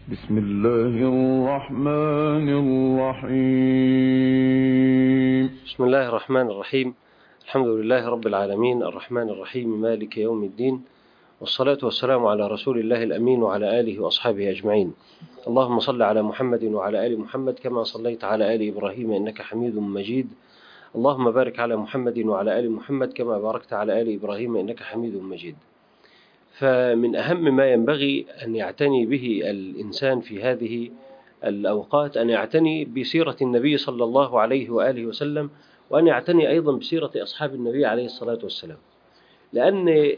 بسم الله الرحمن الرحيم بسم الله الرحمن الرحيم الحمد لله رب العالمين الرحمن الرحيم مالك يوم الدين والصلاة والسلام على رسول الله الأمين وعلى آله وأصحابه أجمعين اللهم صل على محمد وعلى آل محمد كما صليت على آل إبراهيم إنك حميد مجيد اللهم بارك على محمد وعلى آل محمد كما باركت على آل إبراهيم إنك حميد مجيد فمن أهم ما ينبغي أن يعتني به الإنسان في هذه الأوقات أن يعتني بسيرة النبي صلى الله عليه وآله وسلم وأن يعتني أيضا بسيرة أصحاب النبي عليه الصلاة والسلام لأن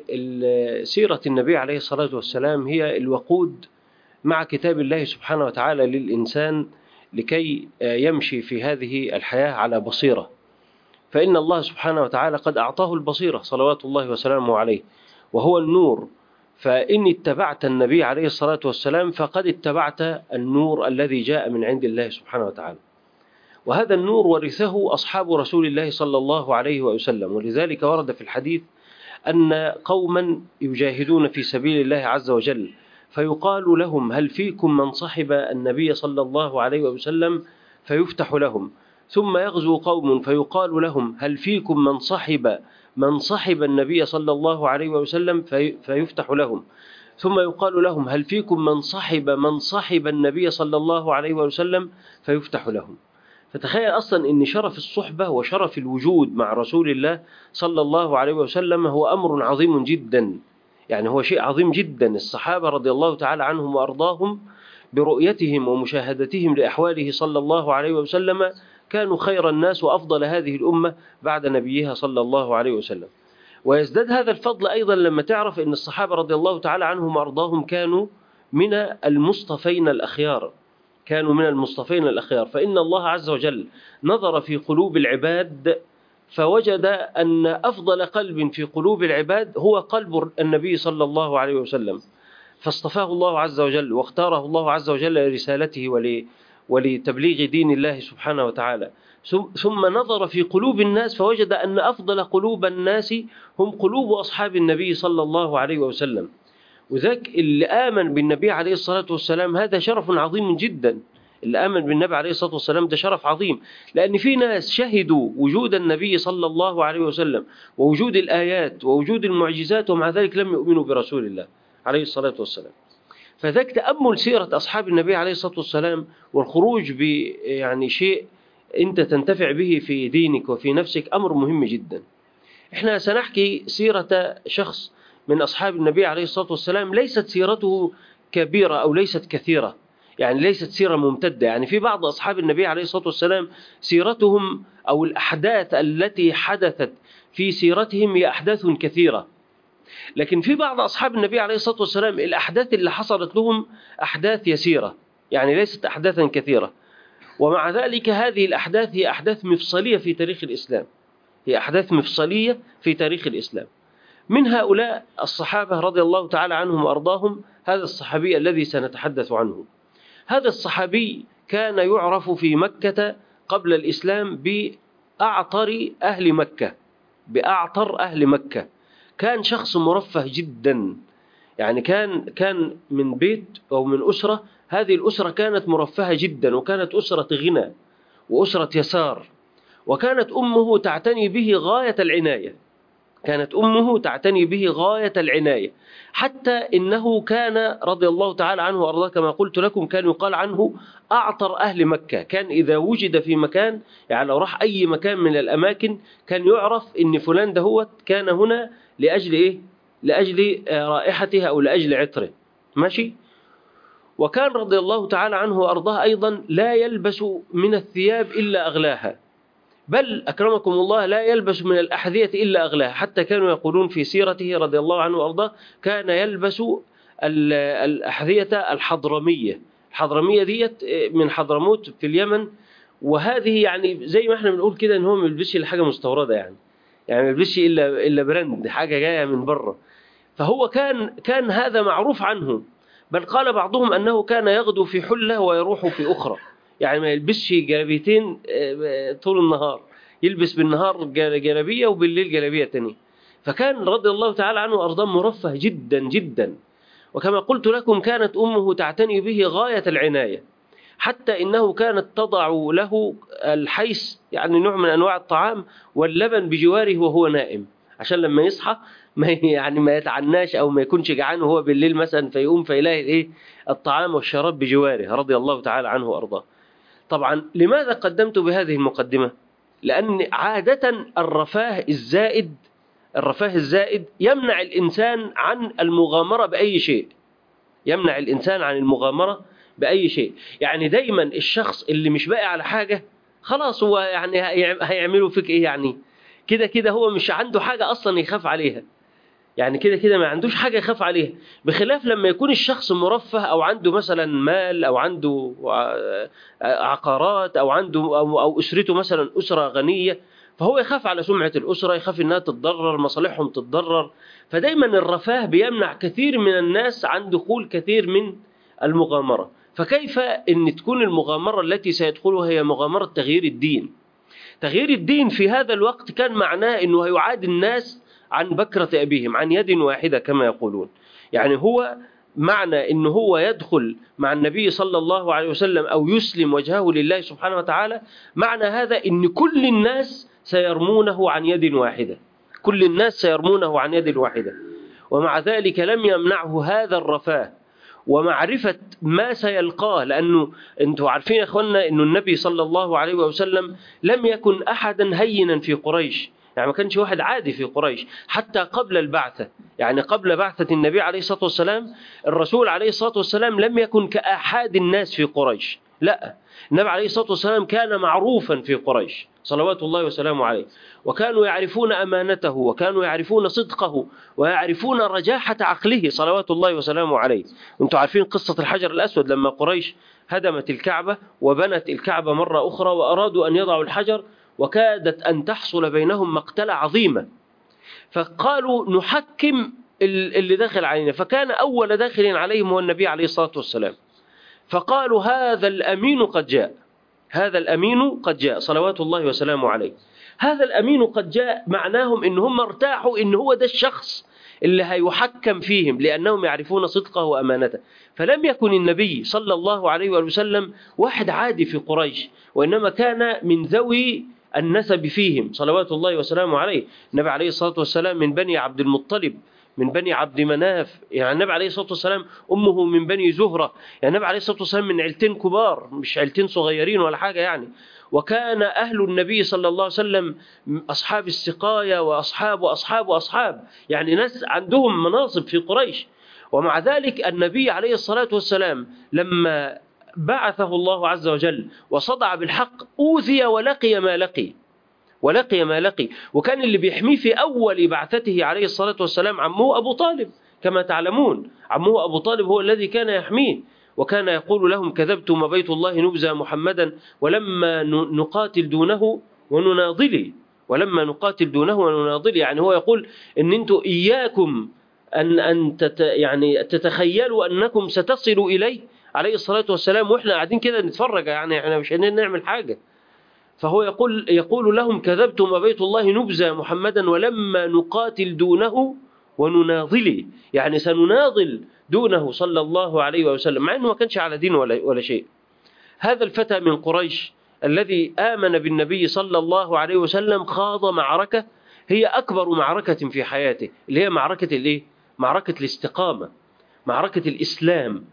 سيرة النبي عليه الصلاة والسلام هي الوقود مع كتاب الله سبحانه وتعالى للإنسان لكي يمشي في هذه الحياة على بصيرة فإن الله سبحانه وتعالى قد أعطاه البصيرة صلوات الله وسلامه عليه وهو النور فإن اتبعت النبي عليه الصلاة والسلام فقد اتبعت النور الذي جاء من عند الله سبحانه وتعالى وهذا النور ورثه أصحاب رسول الله صلى الله عليه وسلم ولذلك ورد في الحديث أن قوما يجاهدون في سبيل الله عز وجل فيقال لهم هل فيكم من صحب النبي صلى الله عليه وسلم فيفتح لهم ثم يغزو قوم فيقال لهم هل فيكم من صحب من صحب النبي صلى الله عليه وسلم في فيفتح لهم ثم يقال لهم هل فيكم من صحب من صحب النبي صلى الله عليه وسلم فيفتح لهم فتخيل أصلا أن شرف الصحبة وشرف الوجود مع رسول الله صلى الله عليه وسلم هو أمر عظيم جدا يعني هو شيء عظيم جدا الصحابة رضي الله تعالى عنهم وأرضاهم برؤيتهم ومشاهدتهم لأحواله صلى الله عليه وسلم كانوا خير الناس وأفضل هذه الأمة بعد نبيها صلى الله عليه وسلم ويزداد هذا الفضل أيضا لما تعرف أن الصحابة رضي الله تعالى عنهم وأرضاهم كانوا من المصطفين الأخيار كانوا من المصطفين الأخيار فإن الله عز وجل نظر في قلوب العباد فوجد أن أفضل قلب في قلوب العباد هو قلب النبي صلى الله عليه وسلم فاصطفاه الله عز وجل واختاره الله عز وجل لرسالته ول ولتبليغ دين الله سبحانه وتعالى ثم نظر في قلوب الناس فوجد أن أفضل قلوب الناس هم قلوب أصحاب النبي صلى الله عليه وسلم وذاك اللي آمن بالنبي عليه الصلاة والسلام هذا شرف عظيم جدا اللي آمن بالنبي عليه الصلاة والسلام ده شرف عظيم لأن في ناس شهدوا وجود النبي صلى الله عليه وسلم ووجود الآيات ووجود المعجزات ومع ذلك لم يؤمنوا برسول الله عليه الصلاة والسلام فذاك تأمل سيرة أصحاب النبي عليه الصلاة والسلام والخروج ب يعني شيء أنت تنتفع به في دينك وفي نفسك أمر مهم جدا إحنا سنحكي سيرة شخص من أصحاب النبي عليه الصلاة والسلام ليست سيرته كبيرة أو ليست كثيرة يعني ليست سيرة ممتدة يعني في بعض أصحاب النبي عليه الصلاة والسلام سيرتهم أو الأحداث التي حدثت في سيرتهم هي أحداث كثيرة لكن في بعض أصحاب النبي عليه الصلاة والسلام الأحداث اللي حصلت لهم أحداث يسيرة يعني ليست أحداثا كثيرة ومع ذلك هذه الأحداث هي أحداث مفصلية في تاريخ الإسلام هي أحداث مفصلية في تاريخ الإسلام من هؤلاء الصحابة رضي الله تعالى عنهم وأرضاهم هذا الصحابي الذي سنتحدث عنه هذا الصحابي كان يعرف في مكة قبل الإسلام بأعطر أهل مكة بأعطر أهل مكة كان شخص مرفه جدا يعني كان كان من بيت أو من أسرة هذه الأسرة كانت مرفهة جدا وكانت أسرة غنى وأسرة يسار وكانت أمه تعتني به غاية العناية كانت أمه تعتني به غاية العناية حتى إنه كان رضي الله تعالى عنه وأرضاه كما قلت لكم كان يقال عنه أعطر أهل مكة كان إذا وجد في مكان يعني لو راح أي مكان من الأماكن كان يعرف إن فلان دهوت كان هنا لأجل إيه؟ لأجل رائحته أو لأجل عطره ماشي؟ وكان رضي الله تعالى عنه وأرضاه أيضا لا يلبس من الثياب إلا أغلاها بل أكرمكم الله لا يلبس من الأحذية إلا أغلاها حتى كانوا يقولون في سيرته رضي الله عنه وأرضاه كان يلبس الأحذية الحضرمية الحضرمية ديت من حضرموت في اليمن وهذه يعني زي ما احنا بنقول كده ان هو ما بيلبسش الا حاجه مستورده يعني يعني ما بيلبسش الا الا براند حاجه جايه من بره فهو كان كان هذا معروف عنه بل قال بعضهم انه كان يغدو في حله ويروح في اخرى يعني ما يلبسش جلابيتين طول النهار يلبس بالنهار جلابيه وبالليل جلابيه تانية فكان رضي الله تعالى عنه وارضاه مرفه جدا جدا وكما قلت لكم كانت أمه تعتني به غاية العناية حتى إنه كانت تضع له الحيس يعني نوع من أنواع الطعام واللبن بجواره وهو نائم عشان لما يصحى ما يعني ما يتعناش أو ما يكونش جعان وهو بالليل مثلا فيقوم فيلاقي إيه الطعام والشراب بجواره رضي الله تعالى عنه وأرضاه طبعا لماذا قدمت بهذه المقدمة لأن عادة الرفاه الزائد الرفاه الزائد يمنع الإنسان عن المغامرة بأي شيء يمنع الإنسان عن المغامرة بأي شيء يعني دايما الشخص اللي مش باقي على حاجة خلاص هو يعني هيعملوا فيك إيه يعني كده كده هو مش عنده حاجة أصلا يخاف عليها يعني كده كده ما عندوش حاجة يخاف عليها بخلاف لما يكون الشخص مرفه أو عنده مثلا مال أو عنده عقارات أو عنده أو, أو أسرته مثلا أسرة غنية فهو يخاف على سمعة الأسرة يخاف إنها تتضرر مصالحهم تتضرر فدايما الرفاه بيمنع كثير من الناس عن دخول كثير من المغامرة فكيف أن تكون المغامرة التي سيدخلها هي مغامرة تغيير الدين تغيير الدين في هذا الوقت كان معناه أنه هيعاد الناس عن بكرة أبيهم عن يد واحدة كما يقولون يعني هو معنى أنه هو يدخل مع النبي صلى الله عليه وسلم أو يسلم وجهه لله سبحانه وتعالى معنى هذا أن كل الناس سيرمونه عن يد واحدة كل الناس سيرمونه عن يد واحدة ومع ذلك لم يمنعه هذا الرفاه ومعرفة ما سيلقاه لأنه أنتم عارفين يا أخوانا أن النبي صلى الله عليه وسلم لم يكن أحدا هينا في قريش يعني ما كانش واحد عادي في قريش حتى قبل البعثة يعني قبل بعثة النبي عليه الصلاة والسلام الرسول عليه الصلاة والسلام لم يكن كأحد الناس في قريش لا النبي عليه الصلاة والسلام كان معروفا في قريش صلوات الله وسلامه عليه وكانوا يعرفون أمانته وكانوا يعرفون صدقه ويعرفون رجاحة عقله صلوات الله وسلامه عليه أنتم عارفين قصة الحجر الأسود لما قريش هدمت الكعبة وبنت الكعبة مرة أخرى وأرادوا أن يضعوا الحجر وكادت أن تحصل بينهم مقتلة عظيمة فقالوا نحكم اللي داخل علينا فكان أول داخل عليهم هو النبي عليه الصلاة والسلام فقالوا هذا الأمين قد جاء هذا الأمين قد جاء صلوات الله وسلامه عليه هذا الأمين قد جاء معناهم إن هم ارتاحوا إن هو ده الشخص اللي هيحكم فيهم لأنهم يعرفون صدقه وأمانته فلم يكن النبي صلى الله عليه وسلم واحد عادي في قريش وإنما كان من ذوي النسب فيهم صلوات الله وسلامه عليه النبي عليه الصلاة والسلام من بني عبد المطلب من بني عبد مناف يعني النبي عليه الصلاة والسلام أمه من بني زهرة يعني النبي عليه الصلاة والسلام من عيلتين كبار مش عيلتين صغيرين ولا حاجة يعني وكان أهل النبي صلى الله عليه وسلم أصحاب السقاية وأصحاب وأصحاب وأصحاب يعني ناس عندهم مناصب في قريش ومع ذلك النبي عليه الصلاة والسلام لما بعثه الله عز وجل وصدع بالحق أوذي ولقي ما لقي ولقي ما لقي وكان اللي بيحميه في أول بعثته عليه الصلاة والسلام عمه أبو طالب كما تعلمون عمه أبو طالب هو الذي كان يحميه وكان يقول لهم كذبتم بيت الله نبزى محمدا ولما نقاتل دونه ونناضله ولما نقاتل دونه ونناضله يعني هو يقول ان انتم اياكم ان ان تت يعني تتخيلوا انكم ستصلوا اليه عليه الصلاه والسلام واحنا قاعدين كده نتفرج يعني احنا مش نعمل حاجه فهو يقول يقول لهم كذبتم بيت الله نبزى محمدا ولما نقاتل دونه ونناضله يعني سنناضل دونه صلى الله عليه وسلم مع أنه ما كانش على دين ولا, ولا شيء هذا الفتى من قريش الذي آمن بالنبي صلى الله عليه وسلم خاض معركة هي أكبر معركة في حياته اللي هي معركة الإيه؟ معركة الاستقامة معركة الإسلام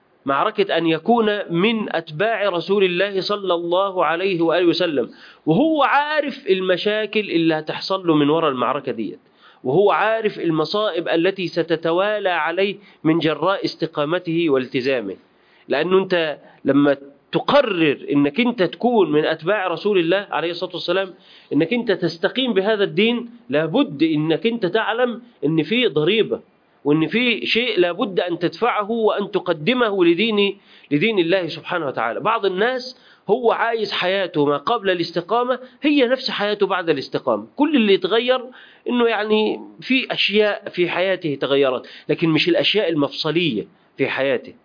معركة أن يكون من أتباع رسول الله صلى الله عليه وآله وسلم وهو عارف المشاكل اللي هتحصل له من وراء المعركة ديت وهو عارف المصائب التي ستتوالى عليه من جراء استقامته والتزامه لأنه أنت لما تقرر انك انت تكون من اتباع رسول الله عليه الصلاه والسلام انك انت تستقيم بهذا الدين لابد انك انت تعلم ان في ضريبه وان في شيء لابد ان تدفعه وان تقدمه لدين لدين الله سبحانه وتعالى بعض الناس هو عايز حياته ما قبل الاستقامة هي نفس حياته بعد الاستقامة كل اللي يتغير انه يعني في اشياء في حياته تغيرت لكن مش الاشياء المفصلية في حياته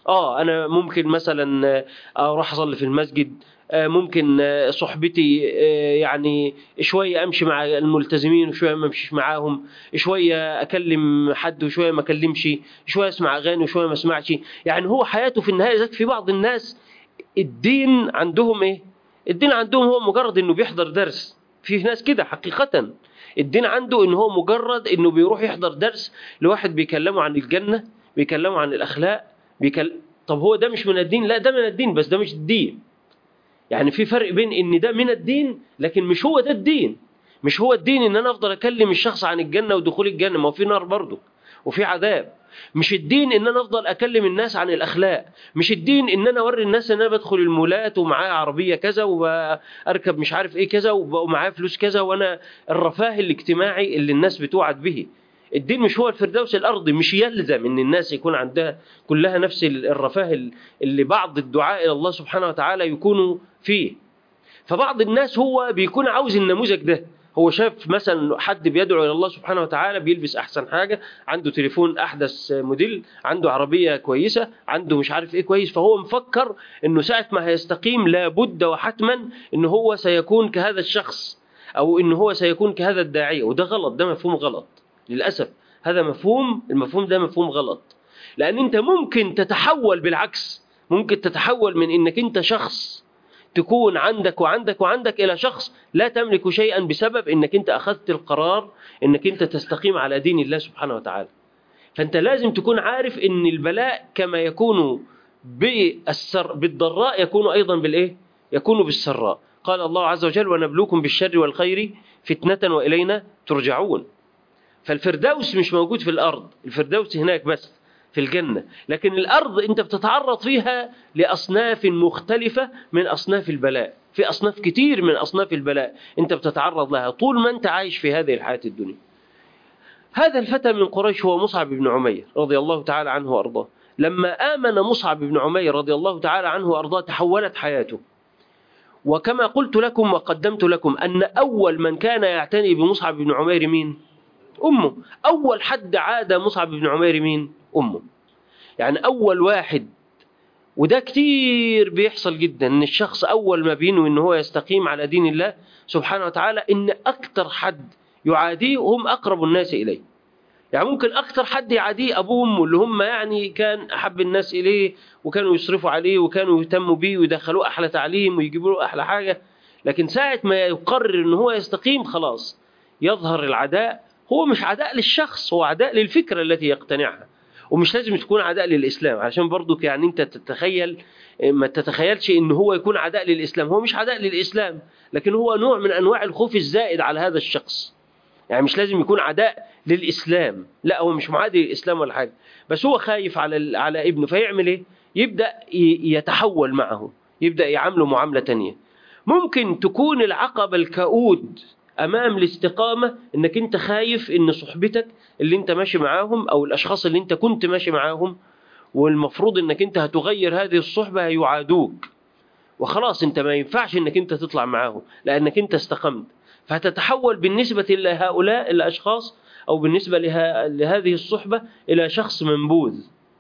اه انا ممكن مثلا آه، اروح اصلي في المسجد آه، ممكن آه، صحبتي آه، يعني شويه امشي مع الملتزمين وشويه ما امشيش معاهم شويه اكلم حد وشويه ما اكلمش شويه اسمع اغاني وشويه ما اسمعش يعني هو حياته في النهايه ذات في بعض الناس الدين عندهم ايه الدين عندهم هو مجرد انه بيحضر درس في ناس كده حقيقه الدين عنده ان هو مجرد انه بيروح يحضر درس لواحد بيكلمه عن الجنه بيكلمه عن الاخلاق بيكل... طب هو ده مش من الدين لا ده من الدين بس ده مش الدين يعني في فرق بين ان ده من الدين لكن مش هو ده الدين مش هو الدين ان انا افضل اكلم الشخص عن الجنه ودخول الجنه ما هو في نار برضه وفي عذاب مش الدين ان انا افضل اكلم الناس عن الاخلاق مش الدين ان انا اوري الناس ان انا بدخل المولات ومعايا عربيه كذا واركب مش عارف ايه كذا ومعايا فلوس كذا وانا الرفاه الاجتماعي اللي الناس بتوعد به الدين مش هو الفردوس الارضي مش يلزم ان الناس يكون عندها كلها نفس الرفاه اللي بعض الدعاء الى الله سبحانه وتعالى يكونوا فيه فبعض الناس هو بيكون عاوز النموذج ده هو شاف مثلا حد بيدعو الى الله سبحانه وتعالى بيلبس احسن حاجه عنده تليفون احدث موديل عنده عربيه كويسه عنده مش عارف ايه كويس فهو مفكر انه ساعه ما هيستقيم لابد وحتما ان هو سيكون كهذا الشخص او ان هو سيكون كهذا الداعيه وده غلط ده مفهوم غلط للاسف هذا مفهوم المفهوم ده مفهوم غلط لان انت ممكن تتحول بالعكس ممكن تتحول من انك انت شخص تكون عندك وعندك وعندك الى شخص لا تملك شيئا بسبب انك انت اخذت القرار انك انت تستقيم على دين الله سبحانه وتعالى فانت لازم تكون عارف ان البلاء كما يكون بالسر بالضراء يكون ايضا بالايه يكون بالسراء قال الله عز وجل ونبلوكم بالشر والخير فتنه والينا ترجعون فالفردوس مش موجود في الارض الفردوس هناك بس في الجنة لكن الأرض أنت بتتعرض فيها لأصناف مختلفة من أصناف البلاء في أصناف كتير من أصناف البلاء أنت بتتعرض لها طول ما أنت عايش في هذه الحياة الدنيا هذا الفتى من قريش هو مصعب بن عمير رضي الله تعالى عنه وأرضاه لما آمن مصعب بن عمير رضي الله تعالى عنه وأرضاه تحولت حياته وكما قلت لكم وقدمت لكم أن أول من كان يعتني بمصعب بن عمير مين؟ أمه أول حد عاد مصعب بن عمير مين؟ أمه يعني أول واحد وده كتير بيحصل جدا ان الشخص اول ما بينوي ان هو يستقيم على دين الله سبحانه وتعالى ان اكتر حد يعاديه هم اقرب الناس اليه يعني ممكن اكتر حد يعاديه ابوه وامه اللي هم يعني كان احب الناس اليه وكانوا يصرفوا عليه وكانوا يهتموا بيه ويدخلوه احلى تعليم ويجيبوا له احلى حاجه لكن ساعه ما يقرر ان هو يستقيم خلاص يظهر العداء هو مش عداء للشخص هو عداء للفكره التي يقتنعها ومش لازم تكون عداء للاسلام عشان برضك يعني انت تتخيل ما تتخيلش ان هو يكون عداء للاسلام هو مش عداء للاسلام لكن هو نوع من انواع الخوف الزائد على هذا الشخص يعني مش لازم يكون عداء للاسلام لا هو مش معادي للاسلام ولا حاجه بس هو خايف على على ابنه فيعمل ايه يبدا يتحول معه يبدا يعامله معامله تانية ممكن تكون العقبه الكؤود امام الاستقامه انك انت خايف ان صحبتك اللي انت ماشي معاهم او الاشخاص اللي انت كنت ماشي معاهم والمفروض انك انت هتغير هذه الصحبه هيعادوك وخلاص انت ما ينفعش انك انت تطلع معاهم لانك انت استقمت فهتتحول بالنسبه لهؤلاء الاشخاص او بالنسبه له... لهذه الصحبه الى شخص منبوذ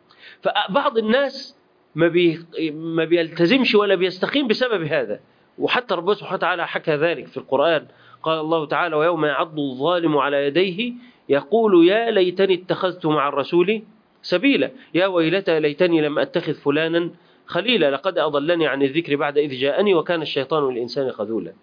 فبعض الناس ما, بي... ما بيلتزمش ولا بيستقيم بسبب هذا وحتى ربنا سبحانه وتعالى حكى ذلك في القرآن قال الله تعالى ويوم يعض الظالم على يديه يقول يا ليتني اتخذت مع الرسول سبيلا يا ويلتى ليتني لم أتخذ فلانا خليلا لقد أضلني عن الذكر بعد إذ جاءني وكان الشيطان للإنسان خذولا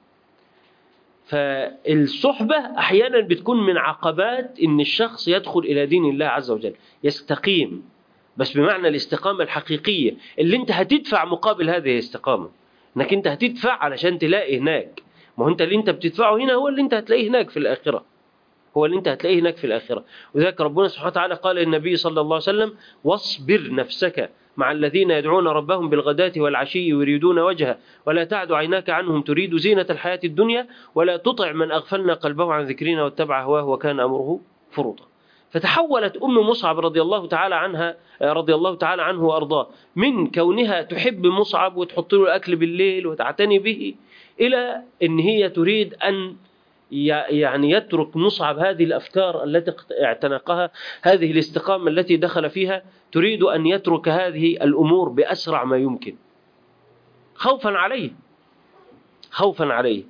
فالصحبة أحيانا بتكون من عقبات إن الشخص يدخل إلى دين الله عز وجل يستقيم بس بمعنى الاستقامة الحقيقية اللي انت هتدفع مقابل هذه الاستقامة انك انت هتدفع علشان تلاقي هناك ما هو انت اللي انت بتدفعه هنا هو اللي انت هتلاقيه هناك في الآخرة هو اللي انت هتلاقيه هناك في الآخرة وذلك ربنا سبحانه وتعالى قال للنبي صلى الله عليه وسلم واصبر نفسك مع الذين يدعون ربهم بالغداة والعشي يريدون وجهه ولا تعد عيناك عنهم تريد زينة الحياة الدنيا ولا تطع من أغفلنا قلبه عن ذكرنا واتبع هواه وكان أمره فرطا فتحولت أم مصعب رضي الله تعالى عنها رضي الله تعالى عنه وأرضاه من كونها تحب مصعب وتحط له الأكل بالليل وتعتني به إلى أن هي تريد أن ي- يعني يترك مصعب هذه الافكار التي اقت- اعتنقها هذه الاستقامه التي دخل فيها تريد ان يترك هذه الامور باسرع ما يمكن خوفا عليه خوفا عليه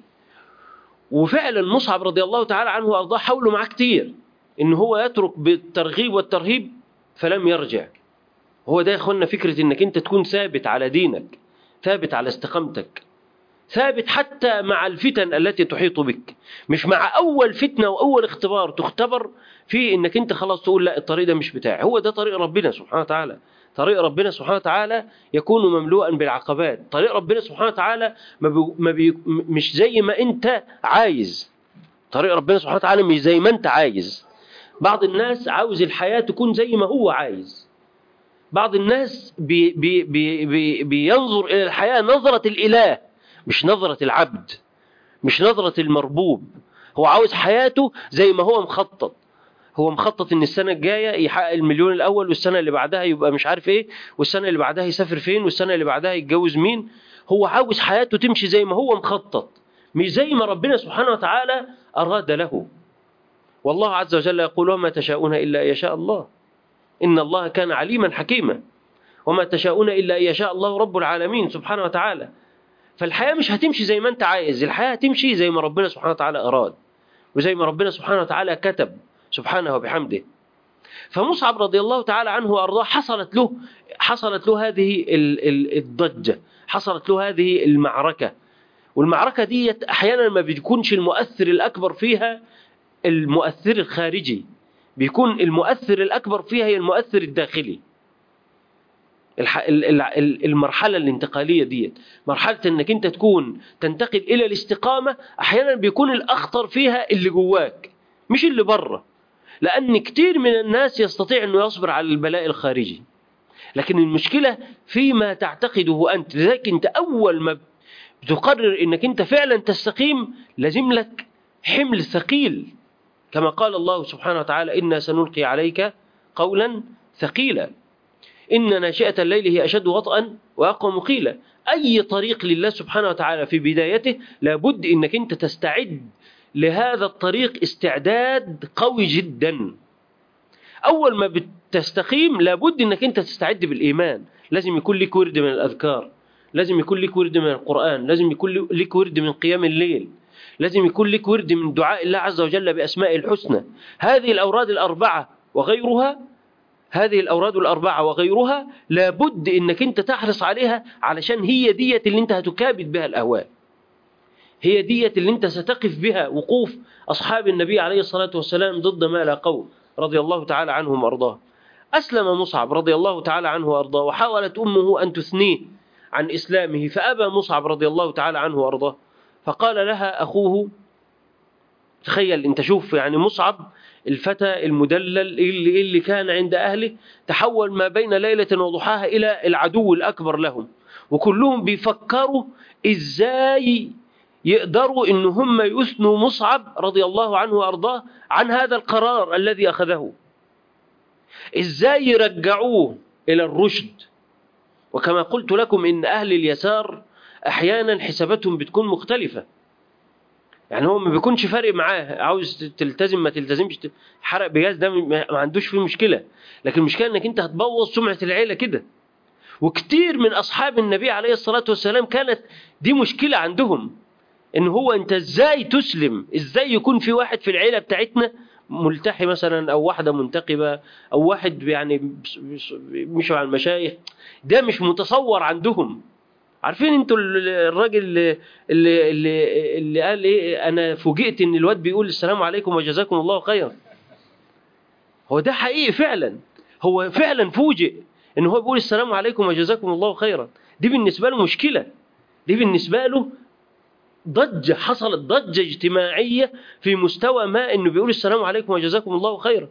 وفعلا مصعب رضي الله تعالى عنه وارضاه حاولوا معاه كتير ان هو يترك بالترغيب والترهيب فلم يرجع هو ده يا اخوانا فكره انك انت تكون ثابت على دينك ثابت على استقامتك ثابت حتى مع الفتن التي تحيط بك مش مع اول فتنه واول اختبار تختبر فيه انك انت خلاص تقول لا الطريق ده مش بتاعي هو ده طريق ربنا سبحانه وتعالى طريق ربنا سبحانه وتعالى يكون مملوءا بالعقبات طريق ربنا سبحانه وتعالى ما بي ما بي مش زي ما انت عايز طريق ربنا سبحانه وتعالى مش زي ما انت عايز بعض الناس عاوز الحياة تكون زي ما هو عايز بعض الناس بي بي بي بي بينظر إلى الحياة نظرة الإله مش نظرة العبد مش نظرة المربوب هو عاوز حياته زي ما هو مخطط هو مخطط ان السنه الجايه يحقق المليون الاول والسنه اللي بعدها يبقى مش عارف ايه والسنه اللي بعدها يسافر فين والسنه اللي بعدها يتجوز مين هو عاوز حياته تمشي زي ما هو مخطط مش زي ما ربنا سبحانه وتعالى اراد له والله عز وجل يقول وما تشاءون الا ان يشاء الله ان الله كان عليما حكيما وما تشاءون الا ان يشاء الله رب العالمين سبحانه وتعالى فالحياه مش هتمشي زي ما انت عايز الحياه هتمشي زي ما ربنا سبحانه وتعالى اراد وزي ما ربنا سبحانه وتعالى كتب سبحانه وبحمده فمصعب رضي الله تعالى عنه وارضاه حصلت له حصلت له هذه ال- ال- الضجه حصلت له هذه المعركه والمعركه دي احيانا ما بيكونش المؤثر الاكبر فيها المؤثر الخارجي بيكون المؤثر الاكبر فيها هي المؤثر الداخلي الح... ال- ال- ال- المرحله الانتقاليه ديت مرحله انك انت تكون تنتقل الى الاستقامه احيانا بيكون الاخطر فيها اللي جواك مش اللي بره لأن كتير من الناس يستطيع أنه يصبر على البلاء الخارجي لكن المشكلة فيما تعتقده أنت لذلك أنت أول ما بتقرر أنك أنت فعلا تستقيم لازم لك حمل ثقيل كما قال الله سبحانه وتعالى إنا سنلقي عليك قولا ثقيلا إن ناشئة الليل هي أشد وطئا وأقوى مقيلا أي طريق لله سبحانه وتعالى في بدايته لابد أنك أنت تستعد لهذا الطريق استعداد قوي جدا أول ما بتستقيم لابد أنك أنت تستعد بالإيمان لازم يكون لك ورد من الأذكار لازم يكون لك ورد من القرآن لازم يكون لك ورد من قيام الليل لازم يكون لك ورد من دعاء الله عز وجل بأسماء الحسنى هذه الأوراد الأربعة وغيرها هذه الأوراد الأربعة وغيرها لابد أنك أنت تحرص عليها علشان هي ديت اللي أنت هتكابد بها الأهوال هي ديت اللي أنت ستقف بها وقوف أصحاب النبي عليه الصلاة والسلام ضد ما لا قوم رضي الله تعالى عنهم وأرضاه أسلم مصعب رضي الله تعالى عنه وأرضاه وحاولت أمه أن تثنيه عن إسلامه فأبى مصعب رضي الله تعالى عنه وأرضاه فقال لها أخوه تخيل أنت شوف يعني مصعب الفتى المدلل اللي, اللي كان عند أهله تحول ما بين ليلة وضحاها إلى العدو الأكبر لهم وكلهم بيفكروا إزاي يقدروا إن هم يثنوا مصعب رضي الله عنه وأرضاه عن هذا القرار الذي أخذه إزاي يرجعوه إلى الرشد وكما قلت لكم إن أهل اليسار أحيانا حساباتهم بتكون مختلفة يعني هو ما بيكونش فارق معاه عاوز تلتزم ما تلتزمش حرق بجاز ده ما عندوش فيه مشكلة لكن المشكلة انك انت هتبوظ سمعة العيلة كده وكتير من اصحاب النبي عليه الصلاة والسلام كانت دي مشكلة عندهم ان هو انت ازاي تسلم ازاي يكون في واحد في العيلة بتاعتنا ملتحي مثلا او واحدة منتقبة او واحد يعني مش على المشايخ ده مش متصور عندهم عارفين انتوا الراجل اللي, اللي, اللي, اللي قال ايه انا فوجئت ان الواد بيقول السلام عليكم وجزاكم الله خيرا هو ده حقيقي فعلا هو فعلا فوجئ ان هو بيقول السلام عليكم وجزاكم الله خيرا دي بالنسبه له مشكله دي بالنسبه له ضجه حصلت ضجه اجتماعيه في مستوى ما انه بيقول السلام عليكم وجزاكم الله خيرا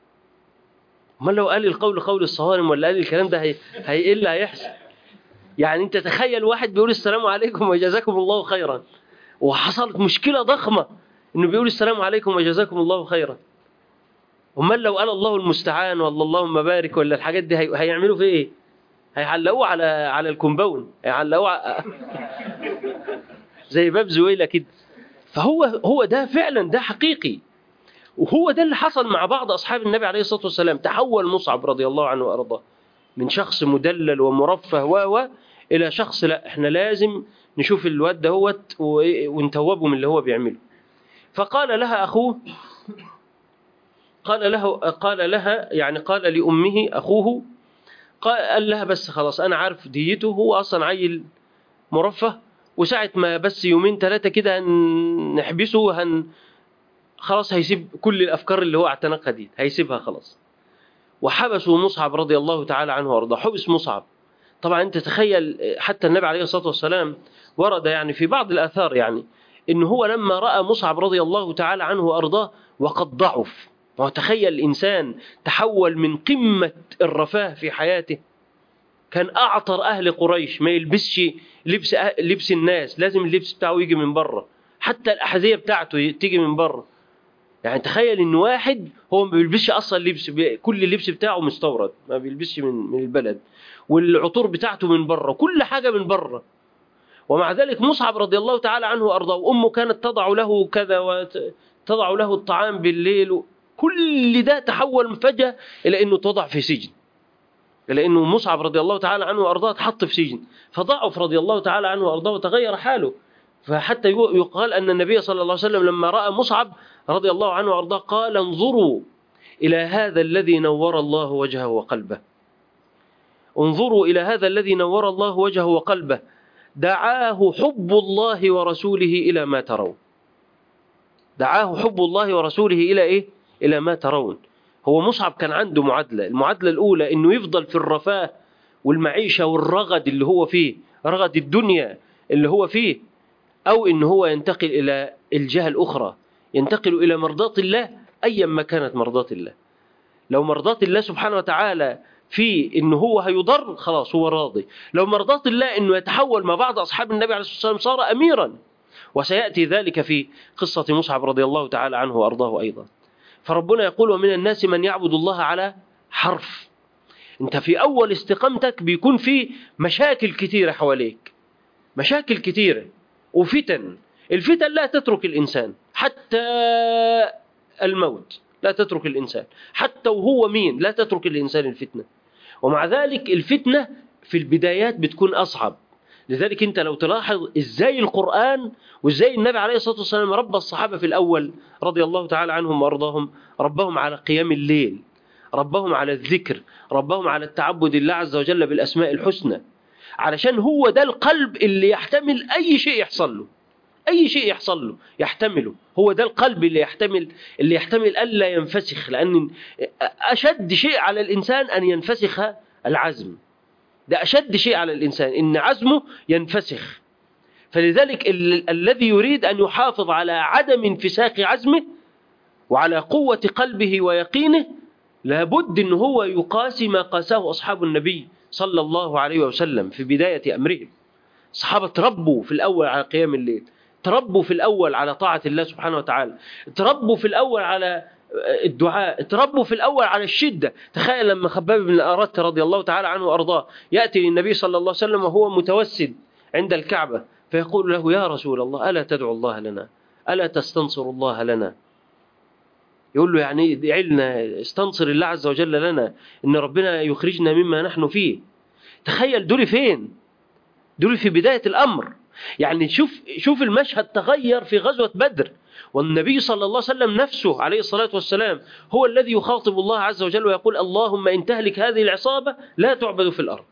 امال لو قال القول قول الصوارم ولا قال الكلام ده هي ايه اللي هيحصل يعني انت تخيل واحد بيقول السلام عليكم وجزاكم الله خيرا وحصلت مشكلة ضخمة انه بيقول السلام عليكم وجزاكم الله خيرا امال لو قال الله المستعان ولا اللهم بارك ولا الحاجات دي هي... هيعملوا في ايه هيعلقوه على على الكومباون هيعلقوه ع... زي باب زويلة كده فهو هو ده فعلا ده حقيقي وهو ده اللي حصل مع بعض أصحاب النبي عليه الصلاة والسلام تحول مصعب رضي الله عنه وأرضاه من شخص مدلل ومرفه و و إلى شخص لا احنا لازم نشوف الواد دهوت و- ونتوبه من اللي هو بيعمله فقال لها أخوه قال له قال لها يعني قال لأمه أخوه قال قال لها بس خلاص أنا عارف ديته هو أصلا عيل مرفه وساعة ما بس يومين ثلاثة كده هنحبسه هن خلاص هيسيب كل الأفكار اللي هو اعتنقها دي هيسيبها خلاص وحبسوا مصعب رضي الله تعالى عنه وارضاه حبس مصعب طبعا انت تخيل حتى النبي عليه الصلاه والسلام ورد يعني في بعض الاثار يعني ان هو لما راى مصعب رضي الله تعالى عنه وارضاه وقد ضعف وتخيل الانسان تحول من قمه الرفاه في حياته كان اعطر اهل قريش ما يلبسش لبس أه- لبس الناس لازم اللبس بتاعه يجي من بره حتى الاحذيه بتاعته تيجي من بره يعني تخيل ان واحد هو ما بيلبسش اصلا لبس بي- كل اللبس بتاعه مستورد ما بيلبسش من من البلد والعطور بتاعته من بره كل حاجه من بره ومع ذلك مصعب رضي الله تعالى عنه وارضاه وامه كانت تضع له كذا وتضع له الطعام بالليل كل ده تحول فجاه الى انه توضع في سجن الى انه مصعب رضي الله تعالى عنه وارضاه اتحط في سجن فضعف رضي الله تعالى عنه وارضاه وتغير حاله فحتى يو- يقال ان النبي صلى الله عليه وسلم لما راى مصعب رضي الله عنه وارضاه قال انظروا الى هذا الذي نور الله وجهه وقلبه انظروا الى هذا الذي نور الله وجهه وقلبه دعاه حب الله ورسوله الى ما ترون دعاه حب الله ورسوله الى ايه الى ما ترون هو مصعب كان عنده معادله المعادله الاولى انه يفضل في الرفاه والمعيشه والرغد اللي هو فيه رغد الدنيا اللي هو فيه او ان هو ينتقل الى الجهه الاخرى ينتقل الى مرضاه الله ايا ما كانت مرضاه الله لو مرضاه الله سبحانه وتعالى في ان هو هيضر خلاص هو راضي لو مرضاه الله انه يتحول مع بعض اصحاب النبي عليه الصلاه والسلام صار اميرا وسياتي ذلك في قصه مصعب رضي الله تعالى عنه وارضاه ايضا فربنا يقول ومن الناس من يعبد الله على حرف انت في اول استقامتك بيكون في مشاكل كتيره حواليك مشاكل كتيره وفتن الفتن لا تترك الانسان حتى الموت لا تترك الانسان حتى وهو مين لا تترك الانسان الفتنه ومع ذلك الفتنه في البدايات بتكون اصعب لذلك انت لو تلاحظ ازاي القران وازاي النبي عليه الصلاه والسلام ربى الصحابه في الاول رضي الله تعالى عنهم وارضاهم ربهم على قيام الليل ربهم على الذكر ربهم على التعبد لله عز وجل بالاسماء الحسنى علشان هو ده القلب اللي يحتمل اي شيء يحصل له اي شيء يحصل له يحتمله هو ده القلب اللي يحتمل اللي يحتمل الا ينفسخ لان اشد شيء على الانسان ان ينفسخ العزم ده اشد شيء على الانسان ان عزمه ينفسخ فلذلك ال- الذي يريد ان يحافظ على عدم انفساخ عزمه وعلى قوه قلبه ويقينه لابد ان هو يقاسي ما قاساه اصحاب النبي صلى الله عليه وسلم في بدايه امرهم الصحابه تربوا في الاول على قيام الليل تربوا في الاول على طاعه الله سبحانه وتعالى تربوا في الاول على الدعاء تربوا في الاول على الشده تخيل لما خباب بن الارت رضي الله تعالى عنه وارضاه ياتي للنبي صلى الله عليه وسلم وهو متوسد عند الكعبه فيقول له يا رسول الله الا تدعو الله لنا الا تستنصر الله لنا يقول له يعني ادعي لنا استنصر الله عز وجل لنا ان ربنا يخرجنا مما نحن فيه تخيل دول فين دول في بدايه الامر يعني شوف شوف المشهد تغير في غزوه بدر والنبي صلى الله عليه وسلم نفسه عليه الصلاه والسلام هو الذي يخاطب الله عز وجل ويقول اللهم ان تهلك هذه العصابه لا تعبد في الارض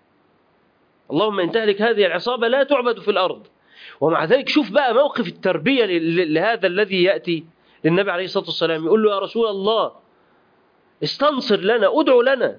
اللهم ان تهلك هذه العصابه لا تعبد في الارض ومع ذلك شوف بقى موقف التربيه ل- لهذا الذي ياتي للنبي عليه الصلاه والسلام يقول له يا رسول الله استنصر لنا ادعو لنا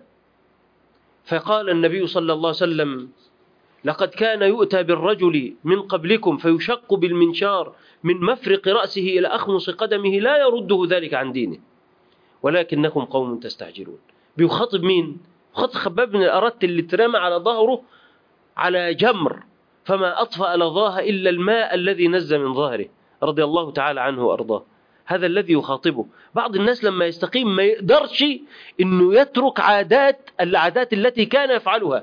فقال النبي صلى الله عليه وسلم لقد كان يؤتى بالرجل من قبلكم فيشق بالمنشار من مفرق رأسه إلى أخمص قدمه لا يرده ذلك عن دينه ولكنكم قوم تستعجلون بيخاطب مين؟ خاطب خباب بن الأرت اللي اترمى على ظهره على جمر فما أطفأ لظاها إلا الماء الذي نزل من ظهره رضي الله تعالى عنه وأرضاه هذا الذي يخاطبه بعض الناس لما يستقيم ما يقدرش انه يترك عادات العادات التي كان يفعلها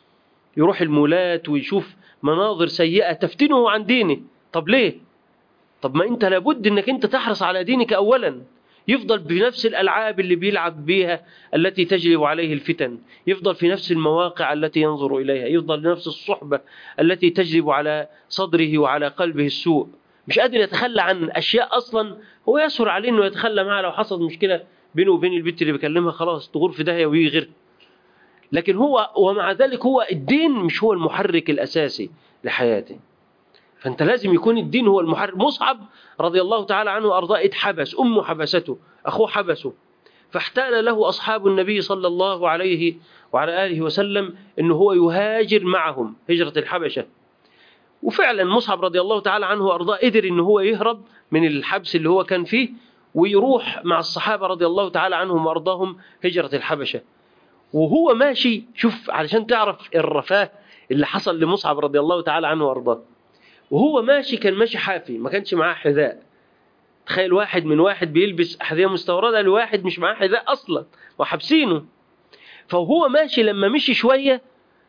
يروح المولات ويشوف مناظر سيئة تفتنه عن دينه طب ليه طب ما انت لابد انك انت تحرص على دينك اولا يفضل بنفس الالعاب اللي بيلعب بيها التي تجلب عليه الفتن يفضل في نفس المواقع التي ينظر اليها يفضل بنفس الصحبه التي تجلب على صدره وعلى قلبه السوء مش قادر يتخلى عن اشياء اصلا هو يسهر عليه انه يتخلى معها لو حصلت مشكله بينه وبين البنت اللي بيكلمها خلاص تغور في داهيه ويجي غيرها لكن هو ومع ذلك هو الدين مش هو المحرك الاساسي لحياته فانت لازم يكون الدين هو المحرك مصعب رضي الله تعالى عنه وارضاه اتحبس امه حبسته اخوه حبسه فاحتال له اصحاب النبي صلى الله عليه وعلى اله وسلم انه هو يهاجر معهم هجره الحبشه وفعلا مصعب رضي الله تعالى عنه وارضاه قدر ان هو يهرب من الحبس اللي هو كان فيه ويروح مع الصحابه رضي الله تعالى عنهم وارضاهم هجره الحبشه وهو ماشي شوف علشان تعرف الرفاه اللي حصل لمصعب رضي الله تعالى عنه وارضاه وهو ماشي كان ماشي حافي ما كانش معاه حذاء تخيل واحد من واحد بيلبس احذيه مستورده لواحد مش معاه حذاء اصلا وحابسينه فهو ماشي لما مشي شويه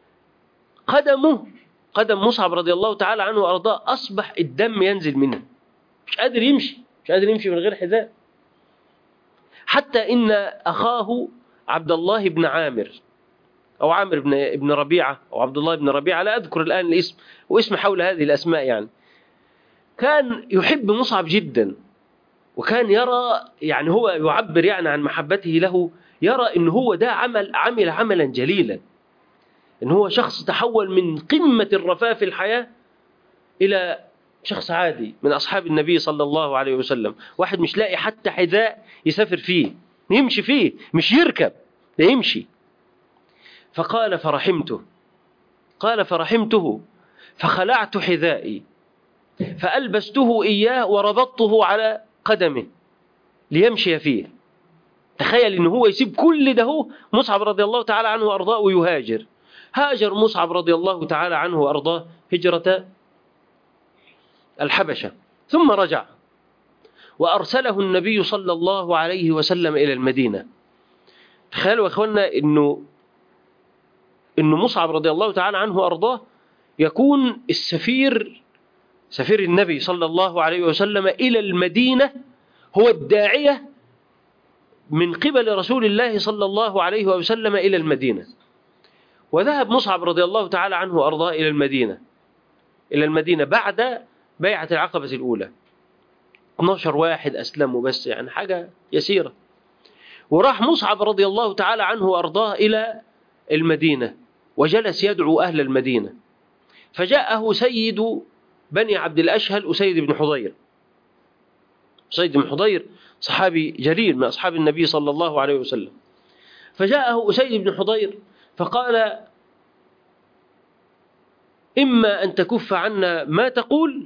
قدمه قدم مصعب رضي الله تعالى عنه وارضاه اصبح الدم ينزل منه مش قادر يمشي مش قادر يمشي من غير حذاء حتى ان اخاه عبد الله بن عامر او عامر بن ابن ربيعه او عبد الله بن ربيعه لا اذكر الان الاسم واسم حول هذه الاسماء يعني كان يحب مصعب جدا وكان يرى يعني هو يعبر يعني عن محبته له يرى ان هو ده عمل عمل عملا جليلا ان هو شخص تحول من قمه الرفاه في الحياه الى شخص عادي من اصحاب النبي صلى الله عليه وسلم واحد مش لاقي حتى حذاء يسافر فيه يمشي فيه مش يركب ده يمشي فقال فرحمته قال فرحمته فخلعت حذائي فألبسته إياه وربطته على قدمه ليمشي فيه تخيل ان هو يسيب كل ده هو مصعب رضي الله تعالى عنه وارضاه ويهاجر هاجر مصعب رضي الله تعالى عنه وارضاه هجرة الحبشة ثم رجع وارسله النبي صلى الله عليه وسلم الى المدينة تخيلوا يا اخوانا انه انه مصعب رضي الله تعالى عنه وارضاه يكون السفير سفير النبي صلى الله عليه وسلم الى المدينه هو الداعيه من قبل رسول الله صلى الله عليه وسلم الى المدينه وذهب مصعب رضي الله تعالى عنه وارضاه الى المدينه الى المدينه بعد بيعه العقبه الاولى 12 واحد اسلموا بس يعني حاجه يسيره وراح مصعب رضي الله تعالى عنه وارضاه الى المدينه وجلس يدعو اهل المدينه فجاءه سيد بني عبد الاشهل اسيد بن حضير اسيد بن حضير صحابي جليل من اصحاب النبي صلى الله عليه وسلم فجاءه اسيد بن حضير فقال اما ان تكف عنا ما تقول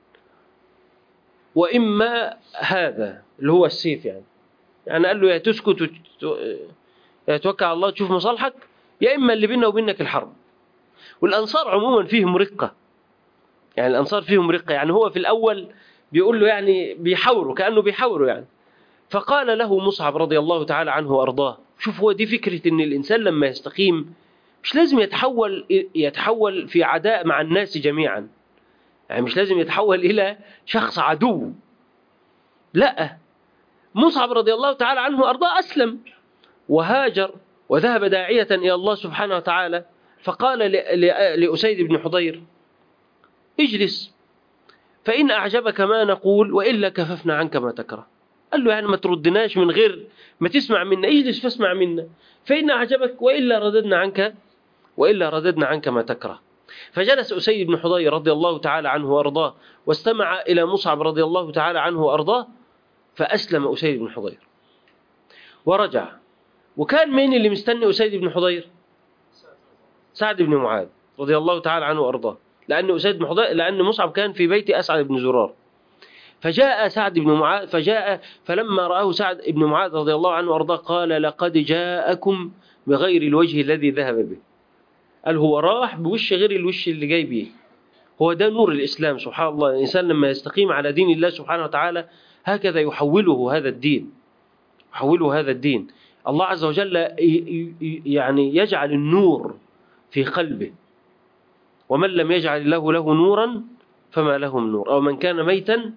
واما هذا اللي هو السيف يعني يعني قال له يا تسكت يا توكل على الله تشوف مصالحك يا اما اللي بيننا وبينك الحرب والانصار عموما فيهم رقه يعني الانصار فيهم رقه يعني هو في الاول بيقول له يعني بيحاوروا كانه بيحاوروا يعني فقال له مصعب رضي الله تعالى عنه وارضاه شوف هو دي فكره ان الانسان لما يستقيم مش لازم يتحول يتحول في عداء مع الناس جميعا يعني مش لازم يتحول الى شخص عدو لا مصعب رضي الله تعالى عنه وارضاه اسلم وهاجر وذهب داعيه الى الله سبحانه وتعالى فقال لاسيد بن حضير اجلس فإن أعجبك ما نقول وإلا كففنا عنك ما تكره قال له يعني ما تردناش من غير ما تسمع منا اجلس فاسمع منا فإن أعجبك وإلا رددنا عنك وإلا رددنا عنك ما تكره فجلس أسيد بن حضير رضي الله تعالى عنه وأرضاه واستمع إلى مصعب رضي الله تعالى عنه وأرضاه فأسلم أسيد بن حضير ورجع وكان مين اللي مستني أسيد بن حضير سعد بن معاذ رضي الله تعالى عنه وأرضاه لأن أسيد بن حضير لأن مصعب كان في بيت أسعد بن زرار فجاء سعد بن معاذ فجاء فلما رآه سعد بن معاذ رضي الله عنه وأرضاه قال لقد جاءكم بغير الوجه الذي ذهب به قال هو راح بوش غير الوش اللي جاي بيه هو ده نور الإسلام سبحان الله الإنسان لما يستقيم على دين الله سبحانه وتعالى هكذا يحوله هذا الدين يحوله هذا الدين الله عز وجل يعني يجعل النور في قلبه ومن لم يجعل الله له نورا فما له من نور أو من كان ميتا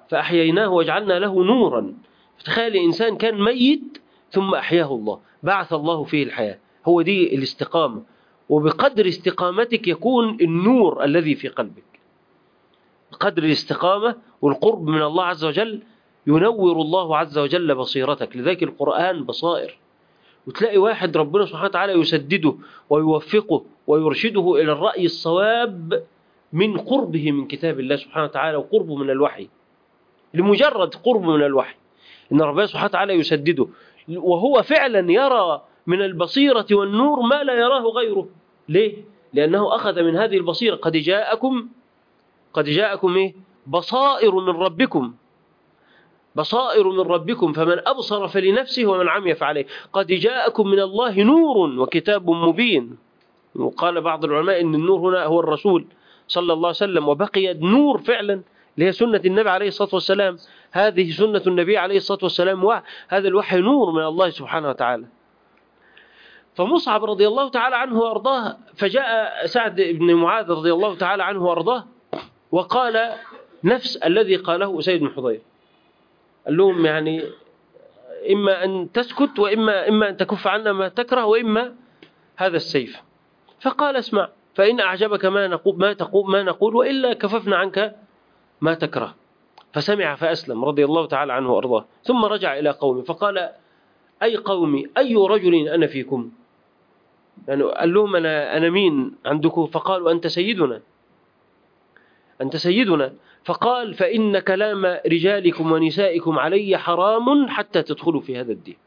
فأحييناه وجعلنا له نورا فتخيل إنسان كان ميت ثم أحياه الله بعث الله فيه الحياة هو دي الاستقامة وبقدر استقامتك يكون النور الذي في قلبك بقدر الاستقامة والقرب من الله عز وجل ينور الله عز وجل بصيرتك لذلك القرآن بصائر وتلاقي واحد ربنا سبحانه وتعالى يسدده ويوفقه ويرشده إلى الرأي الصواب من قربه من كتاب الله سبحانه وتعالى وقربه من الوحي لمجرد قربه من الوحي إن ربنا سبحانه وتعالى يسدده وهو فعلا يرى من البصيرة والنور ما لا يراه غيره ليه؟ لأنه أخذ من هذه البصيرة قد جاءكم قد جاءكم إيه؟ بصائر من ربكم بصائر من ربكم فمن أبصر فلنفسه ومن عمي فعليه قد جاءكم من الله نور وكتاب مبين وقال بعض العلماء أن النور هنا هو الرسول صلى الله عليه وسلم وبقي النور فعلا اللي هي سنة النبي عليه الصلاة والسلام هذه سنة النبي عليه الصلاة والسلام هذا الوحي نور من الله سبحانه وتعالى فمصعب رضي الله تعالى عنه وارضاه فجاء سعد بن معاذ رضي الله تعالى عنه وارضاه وقال نفس الذي قاله أسيد بن حضير قال لهم يعني إما أن تسكت وإما إما أن تكف عنا ما تكره وإما هذا السيف فقال اسمع فإن أعجبك ما نقول ما تقول ما نقول وإلا كففنا عنك ما تكره فسمع فأسلم رضي الله تعالى عنه وأرضاه ثم رجع إلى قومه فقال أي قومي أي رجل أنا فيكم يعني قال لهم أنا, أنا مين عندكم فقالوا أنت سيدنا أنت سيدنا فقال فإن كلام رجالكم ونسائكم علي حرام حتى تدخلوا في هذا الدين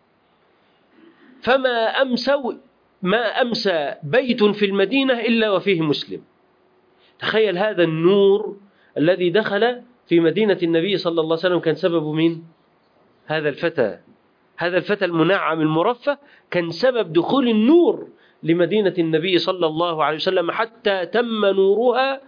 فما أمسوا ما أمسى بيت في المدينة إلا وفيه مسلم تخيل هذا النور الذي دخل في مدينة النبي صلى الله عليه وسلم كان سببه مين هذا الفتى هذا الفتى المنعم المرفه كان سبب دخول النور لمدينة النبي صلى الله عليه وسلم حتى تم نورها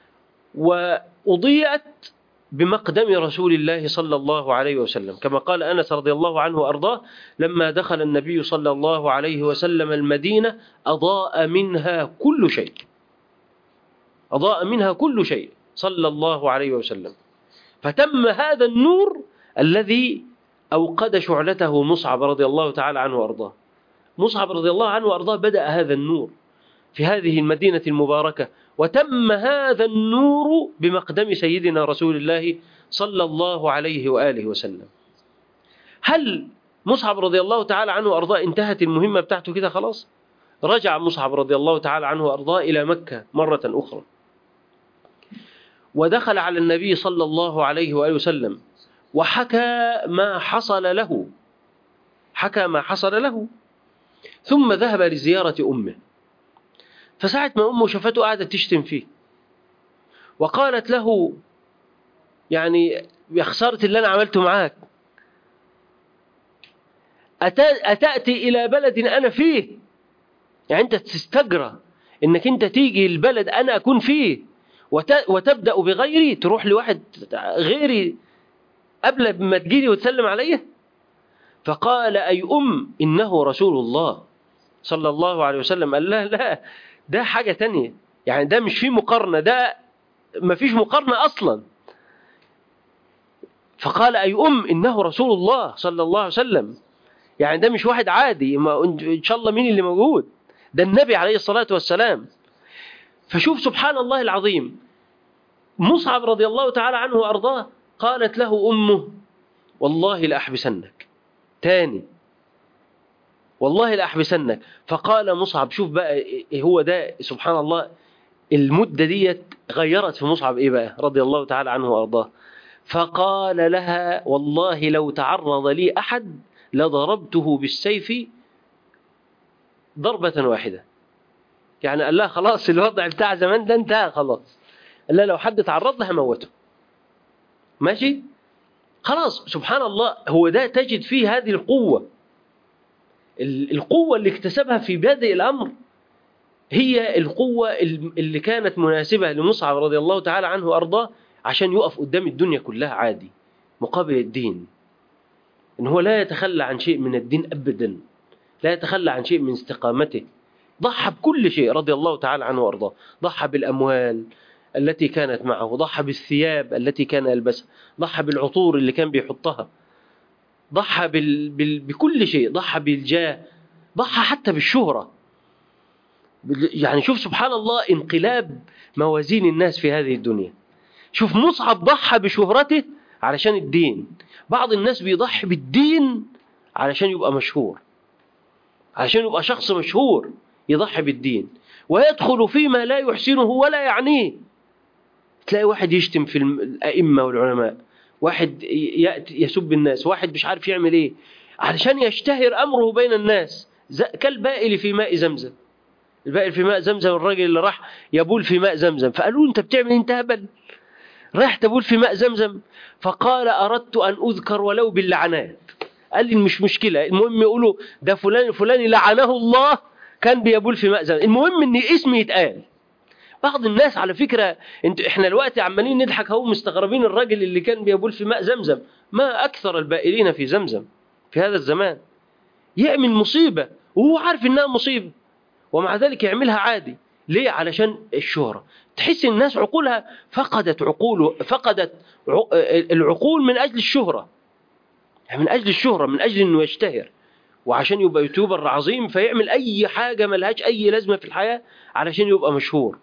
وأضيئت بمقدم رسول الله صلى الله عليه وسلم كما قال أنس رضي الله عنه وأرضاه لما دخل النبي صلى الله عليه وسلم المدينة أضاء منها كل شيء أضاء منها كل شيء صلى الله عليه وسلم فتم هذا النور الذي أوقد شعلته مصعب رضي الله تعالى عنه وأرضاه مصعب رضي الله عنه وأرضاه بدأ هذا النور في هذه المدينة المباركة وتم هذا النور بمقدم سيدنا رسول الله صلى الله عليه وآله وسلم هل مصعب رضي الله تعالى عنه وأرضاه انتهت المهمة بتاعته كده خلاص رجع مصعب رضي الله تعالى عنه وأرضاه إلى مكة مرة أخرى ودخل على النبي صلى الله عليه وآله وسلم وحكى ما حصل له حكى ما حصل له ثم ذهب لزيارة أمه فساعة ما أمه شافته قاعدة تشتم فيه وقالت له يعني يا خسارة اللي أنا عملته معاك أتأتي إلى بلد أنا فيه يعني أنت تستجرى إنك أنت تيجي البلد أنا أكون فيه وتبدأ بغيري تروح لواحد غيري قبل ما تجيني وتسلم عليه فقال أي أم إنه رسول الله صلى الله عليه وسلم قال لا لا ده حاجة تانية يعني ده مش فيه مقارنة ده ما فيش مقارنة أصلا فقال أي أم إنه رسول الله صلى الله عليه وسلم يعني ده مش واحد عادي ما إن شاء الله مين اللي موجود ده النبي عليه الصلاة والسلام فشوف سبحان الله العظيم مصعب رضي الله تعالى عنه وأرضاه قالت له أمه والله لأحبسنك تاني والله لأحبسنك فقال مصعب شوف بقى هو ده سبحان الله المدة ديت غيرت في مصعب إيه بقى رضي الله تعالى عنه وأرضاه فقال لها والله لو تعرض لي أحد لضربته بالسيف ضربة واحدة يعني قال لها خلاص الوضع بتاع زمان ده انتهى خلاص قال لها لو حد تعرض لها هموته ماشي خلاص سبحان الله هو ده تجد فيه هذه القوة القوة اللي اكتسبها في بادئ الأمر هي القوة اللي كانت مناسبة لمصعب رضي الله تعالى عنه وأرضاه عشان يقف قدام الدنيا كلها عادي مقابل الدين إن هو لا يتخلى عن شيء من الدين أبدا لا يتخلى عن شيء من استقامته ضحى بكل شيء رضي الله تعالى عنه وأرضاه ضحى بالأموال التي كانت معه ضحى بالثياب التي كان يلبسها ضحى بالعطور اللي كان بيحطها ضحى بال... بال... بكل شيء ضحى بالجاه ضحى حتى بالشهرة بال- يعني شوف سبحان الله انقلاب موازين الناس في هذه الدنيا شوف مصعب ضحى بشهرته علشان الدين بعض الناس بيضحي بالدين علشان يبقى مشهور علشان يبقى شخص مشهور يضحي بالدين ويدخل فيما لا يحسنه ولا يعنيه تلاقي واحد يشتم في الم- الأئمة والعلماء واحد ي- يأتي يسب الناس واحد مش عارف يعمل ايه علشان يشتهر أمره بين الناس ز- كالبائل في ماء زمزم البائل في ماء زمزم الراجل اللي راح يبول في ماء زمزم فقالوا له انت بتعمل إيه؟ انت هبل رايح تبول في ماء زمزم فقال أردت أن أذكر ولو باللعنات قال لي مش مشكلة المهم يقولوا ده فلان فلان لعنه الله كان بيبول في ماء زمزم المهم ان اسمي يتقال بعض الناس على فكرة انت احنا دلوقتي عمالين نضحك اهو مستغربين الراجل اللي كان بيبول في ماء زمزم ما أكثر البائلين في زمزم في هذا الزمان يعمل مصيبة وهو عارف انها مصيبة ومع ذلك يعملها عادي ليه علشان الشهرة تحس الناس عقولها فقدت عقول فقدت ع- العقول من أجل الشهرة يعني من أجل الشهرة من أجل أنه يشتهر وعشان يبقى يوتيوبر عظيم فيعمل أي حاجة ملهاش أي لازمة في الحياة علشان يبقى مشهور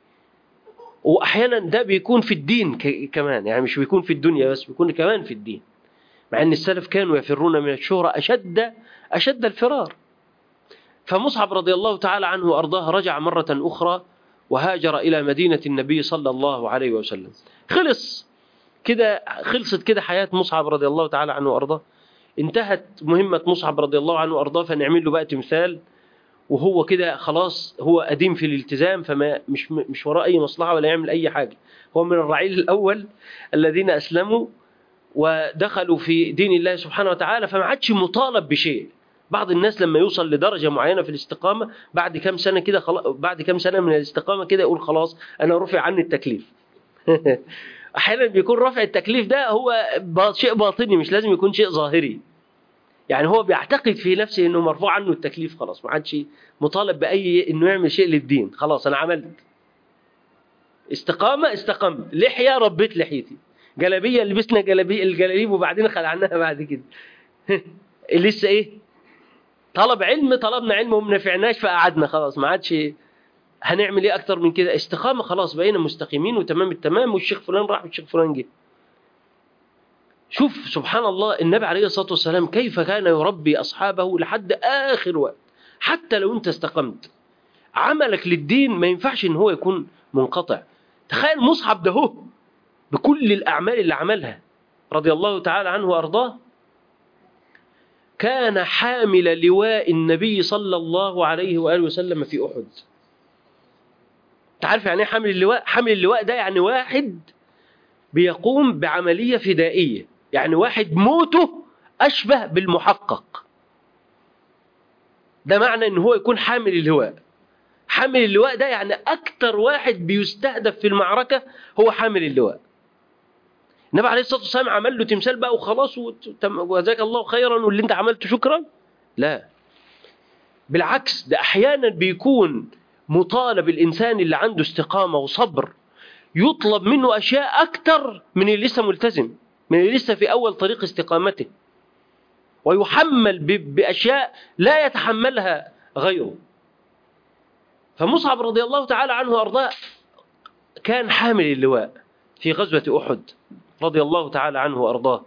وأحيانا ده بيكون في الدين ك- كمان يعني مش بيكون في الدنيا بس بيكون كمان في الدين مع أن السلف كانوا يفرون من الشهرة أشد أشد الفرار فمصعب رضي الله تعالى عنه وأرضاه رجع مرة أخرى وهاجر إلى مدينة النبي صلى الله عليه وسلم خلص كده خلصت كده حياة مصعب رضي الله تعالى عنه وأرضاه انتهت مهمة مصعب رضي الله عنه وأرضاه فنعمل له بقى تمثال وهو كده خلاص هو قديم في الالتزام فما مش مش وراه أي مصلحة ولا يعمل أي حاجة هو من الرعيل الأول الذين أسلموا ودخلوا في دين الله سبحانه وتعالى فما عادش مطالب بشيء بعض الناس لما يوصل لدرجة معينة في الاستقامة بعد كم سنة كده خلاص بعد كم سنة من الاستقامة كده يقول خلاص أنا رفع عني التكليف أحيانا بيكون رفع التكليف ده هو با- شيء باطني مش لازم يكون شيء ظاهري يعني هو بيعتقد في نفسه انه مرفوع عنه التكليف خلاص ما عادش مطالب باي انه يعمل شيء للدين خلاص انا عملت استقامه استقمت لحيه ربيت لحيتي جلابيه لبسنا جلابيه الجلاليب وبعدين خلعناها بعد كده لسه ايه طلب علم طلبنا علم وما نفعناش فقعدنا خلاص ما عادش هنعمل ايه اكتر من كده استقامه خلاص بقينا مستقيمين وتمام التمام والشيخ فلان راح والشيخ فلان جه شوف سبحان الله النبي عليه الصلاة والسلام كيف كان يربي أصحابه لحد آخر وقت حتى لو أنت استقمت عملك للدين ما ينفعش إن هو يكون منقطع تخيل مصعب ده هو بكل الأعمال اللي عملها رضي الله تعالى عنه وأرضاه كان حامل لواء النبي صلى الله عليه وآله وسلم في أحد تعرف يعني ايه حامل اللواء حامل اللواء ده يعني واحد بيقوم بعملية فدائية يعني واحد موته أشبه بالمحقق ده معنى ان هو يكون حامل اللواء حامل اللواء ده يعني أكتر واحد بيستهدف في المعركة هو حامل اللواء النبي عليه الصلاة والسلام عمل له تمثال بقى وخلاص وتم- وجزاك الله خيرا واللي انت عملته شكرا لا بالعكس ده أحيانا بيكون مطالب الإنسان اللي عنده استقامة وصبر يطلب منه أشياء أكتر من اللي لسه ملتزم من اللي لسه في أول طريق استقامته ويحمل ب- بأشياء لا يتحملها غيره فمصعب رضي الله تعالى عنه وأرضاه كان حامل اللواء في غزوة أحد رضي الله تعالى عنه وأرضاه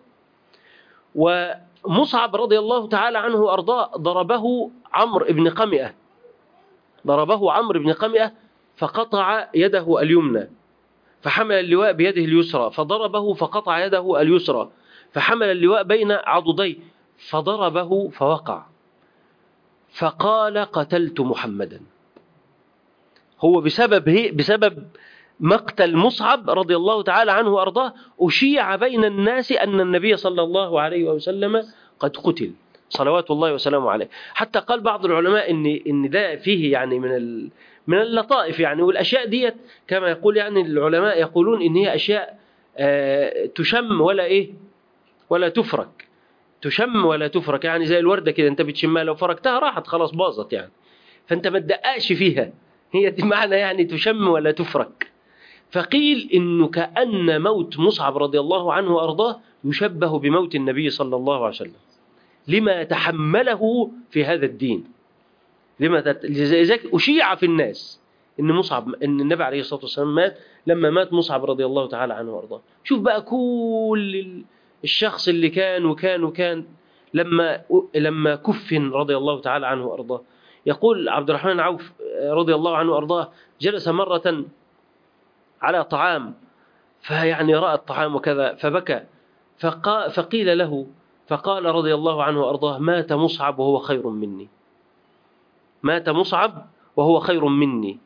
ومصعب رضي الله تعالى عنه وأرضاه ضربه عمرو بن قمئة ضربه عمرو بن قمئة فقطع يده اليمنى فحمل اللواء بيده اليسرى فضربه فقطع يده اليسرى فحمل اللواء بين عضديه فضربه فوقع فقال قتلت محمدا هو بسبب هي بسبب مقتل مصعب رضي الله تعالى عنه وارضاه اشيع بين الناس ان النبي صلى الله عليه وسلم قد قتل صلوات الله وسلامه عليه حتى قال بعض العلماء ان ان ده فيه يعني من ال من اللطائف يعني والاشياء ديت كما يقول يعني العلماء يقولون ان هي اشياء آه، تشم ولا ايه ولا تفرك تشم ولا تفرك يعني زي الورده كده انت بتشمها لو فركتها راحت خلاص باظت يعني فانت ما تدققش فيها هي دي معنى يعني تشم ولا تفرك فقيل إنه كأن موت مصعب رضي الله عنه وأرضاه يشبه بموت النبي صلى الله عليه وسلم لما تحمله في هذا الدين لما تت... لذلك أشيع في الناس إن مصعب إن النبي عليه الصلاة والسلام مات لما مات مصعب رضي الله تعالى عنه وأرضاه شوف بقى كل الشخص اللي كان وكان وكان لما لما كفن رضي الله تعالى عنه وأرضاه يقول عبد الرحمن عوف رضي الله عنه وأرضاه جلس مرة على طعام فيعني رأى الطعام وكذا فبكى فقا فقيل له فقال رضي الله عنه وأرضاه مات مصعب وهو خير مني مات مصعب وهو خير مني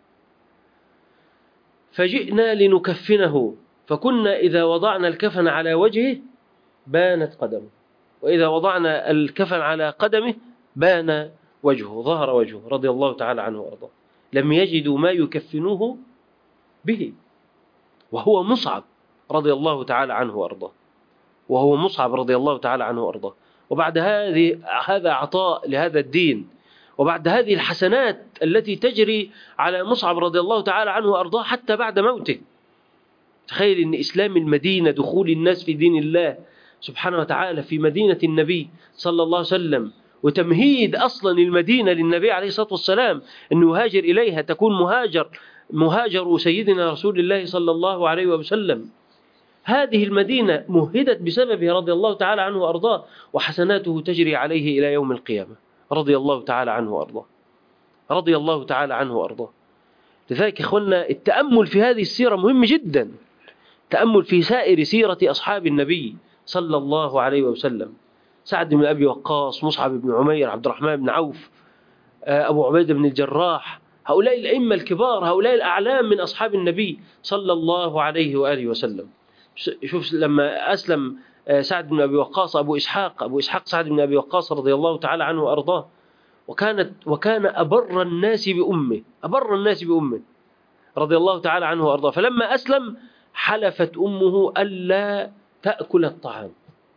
فجئنا لنكفنه فكنا إذا وضعنا الكفن على وجهه بانت قدمه وإذا وضعنا الكفن على قدمه بان وجهه ظهر وجهه رضي الله تعالى عنه وأرضاه لم يجدوا ما يكفنوه به وهو مصعب رضي الله تعالى عنه وأرضاه وهو مصعب رضي الله تعالى عنه وأرضاه وبعد هذه هذا عطاء لهذا الدين وبعد هذه الحسنات التي تجري على مصعب رضي الله تعالى عنه وأرضاه حتى بعد موته تخيل أن إسلام المدينة دخول الناس في دين الله سبحانه وتعالى في مدينة النبي صلى الله عليه وسلم وتمهيد أصلا المدينة للنبي عليه الصلاة والسلام أنه يهاجر إليها تكون مهاجر مهاجر سيدنا رسول الله صلى الله عليه وسلم هذه المدينة مهدت بسببه رضي الله تعالى عنه وأرضاه وحسناته تجري عليه إلى يوم القيامة رضي الله تعالى عنه وأرضاه رضي الله تعالى عنه وأرضاه لذلك إخوانا التأمل في هذه السيرة مهم جدا تأمل في سائر سيرة أصحاب النبي صلى الله عليه وسلم سعد بن أبي وقاص مصعب بن عمير عبد الرحمن بن عوف أبو عبيدة بن الجراح هؤلاء الأئمة الكبار هؤلاء الأعلام من أصحاب النبي صلى الله عليه وآله وسلم شوف لما أسلم سعد بن أبي وقاص أبو إسحاق أبو إسحاق سعد بن أبي وقاص رضي الله تعالى عنه وأرضاه وكانت وكان أبر الناس بأمه أبر الناس بأمه رضي الله تعالى عنه وأرضاه فلما أسلم حلفت أمه ألا تأكل الطعام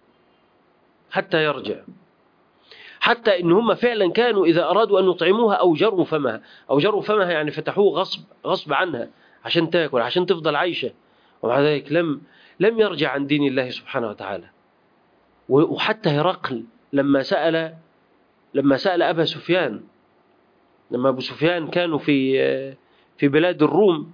حتى يرجع حتى إن هم فعلا كانوا إذا أرادوا أن يطعموها أوجروا فمها أوجروا فمها يعني فتحوه غصب غصب عنها عشان تاكل عشان تفضل عايشة ومع ذلك لم لم يرجع عن دين الله سبحانه وتعالى وحتى هرقل لما سأل لما سأل أبا سفيان لما أبو سفيان كانوا في في بلاد الروم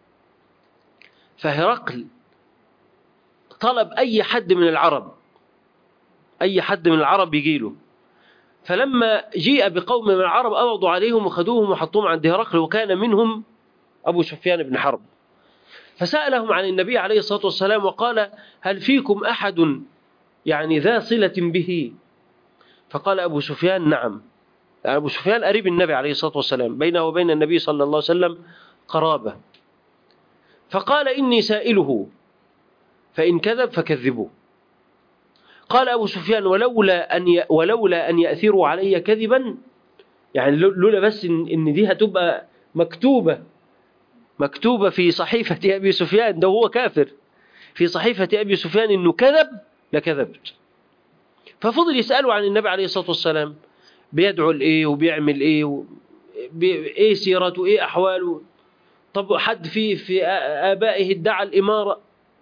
فهرقل طلب أي حد من العرب أي حد من العرب يجيله فلما جيء بقوم من العرب أبضوا عليهم وخذوهم وحطوهم عند هرقل وكان منهم أبو سفيان بن حرب فسألهم عن النبي عليه الصلاة والسلام وقال هل فيكم أحد يعني ذا صلة به فقال أبو سفيان نعم يعني أبو سفيان قريب النبي عليه الصلاة والسلام بينه وبين النبي صلى الله عليه وسلم قرابة فقال إني سائله فإن كذب فكذبوه قال أبو سفيان ولولا أن ي... ولولا أن يأثروا علي كذبا يعني لولا بس إن, إن دي هتبقى مكتوبة مكتوبة في صحيفة أبي سفيان ده هو كافر في صحيفة أبي سفيان إنه كذب لكذبت ففضل يسألوا عن النبي عليه الصلاة والسلام بيدعو لإيه وبيعمل إيه و... بي... إيه سيرته إيه أحواله طب حد في في آبائه ادعى الإمارة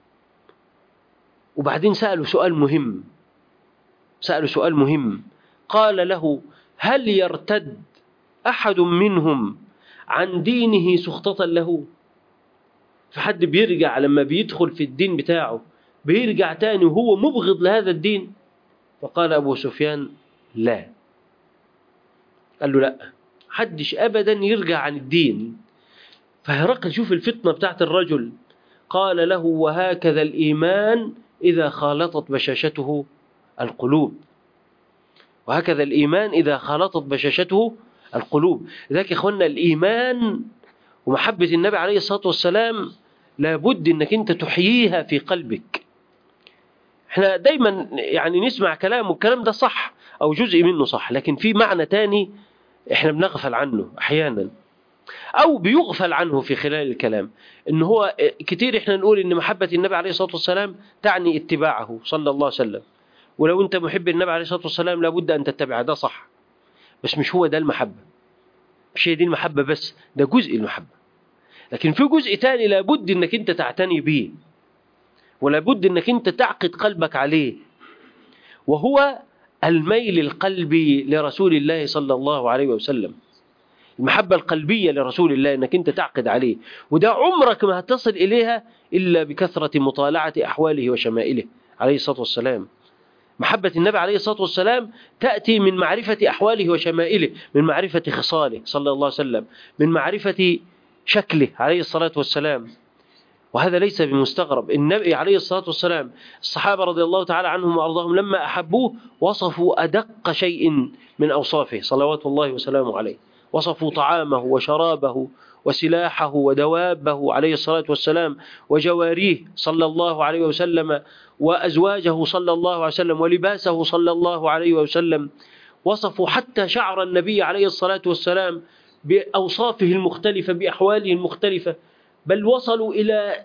وبعدين سألوا سؤال مهم سألوا سؤال مهم قال له هل يرتد أحد منهم عن دينه سخطة له فحد بيرجع لما بيدخل في الدين بتاعه بيرجع تاني وهو مبغض لهذا الدين فقال أبو سفيان لا قال له لا حدش أبدا يرجع عن الدين فهرقل شوف الفتنة بتاعت الرجل قال له وهكذا الإيمان إذا خالطت بشاشته القلوب وهكذا الإيمان إذا خالطت بشاشته القلوب لذلك يا إخوانا الإيمان ومحبة النبي عليه الصلاة والسلام لابد أنك أنت تحييها في قلبك احنا دايما يعني نسمع كلام والكلام ده صح أو جزء منه صح لكن في معنى تاني احنا بنغفل عنه أحيانا أو بيغفل عنه في خلال الكلام إن هو كتير إحنا نقول إن محبة النبي عليه الصلاة والسلام تعني اتباعه صلى الله عليه وسلم ولو أنت محب النبي عليه الصلاة والسلام لابد أن تتبعه ده صح بس مش هو ده المحبة مش هي دي المحبة بس ده جزء المحبة لكن في جزء تاني لابد انك انت تعتني بيه ولابد انك انت تعقد قلبك عليه وهو الميل القلبي لرسول الله صلى الله عليه وسلم المحبة القلبية لرسول الله انك انت تعقد عليه وده عمرك ما هتصل اليها الا بكثرة مطالعة احواله وشمائله عليه الصلاة والسلام محبة النبي عليه الصلاة والسلام تأتي من معرفة أحواله وشمائله من معرفة خصاله صلى الله عليه وسلم من معرفة شكله عليه الصلاة والسلام وهذا ليس بمستغرب النبي عليه الصلاة والسلام الصحابة رضي الله تعالى عنهم وأرضاهم لما أحبوه وصفوا أدق شيء من أوصافه صلوات الله وسلامه عليه وصفوا طعامه وشرابه وسلاحه ودوابه عليه الصلاة والسلام وجواريه صلى الله عليه وسلم وأزواجه صلى الله عليه وسلم ولباسه صلى الله عليه وسلم وصفوا حتى شعر النبي عليه الصلاة والسلام بأوصافه المختلفة بأحواله المختلفة بل وصلوا إلى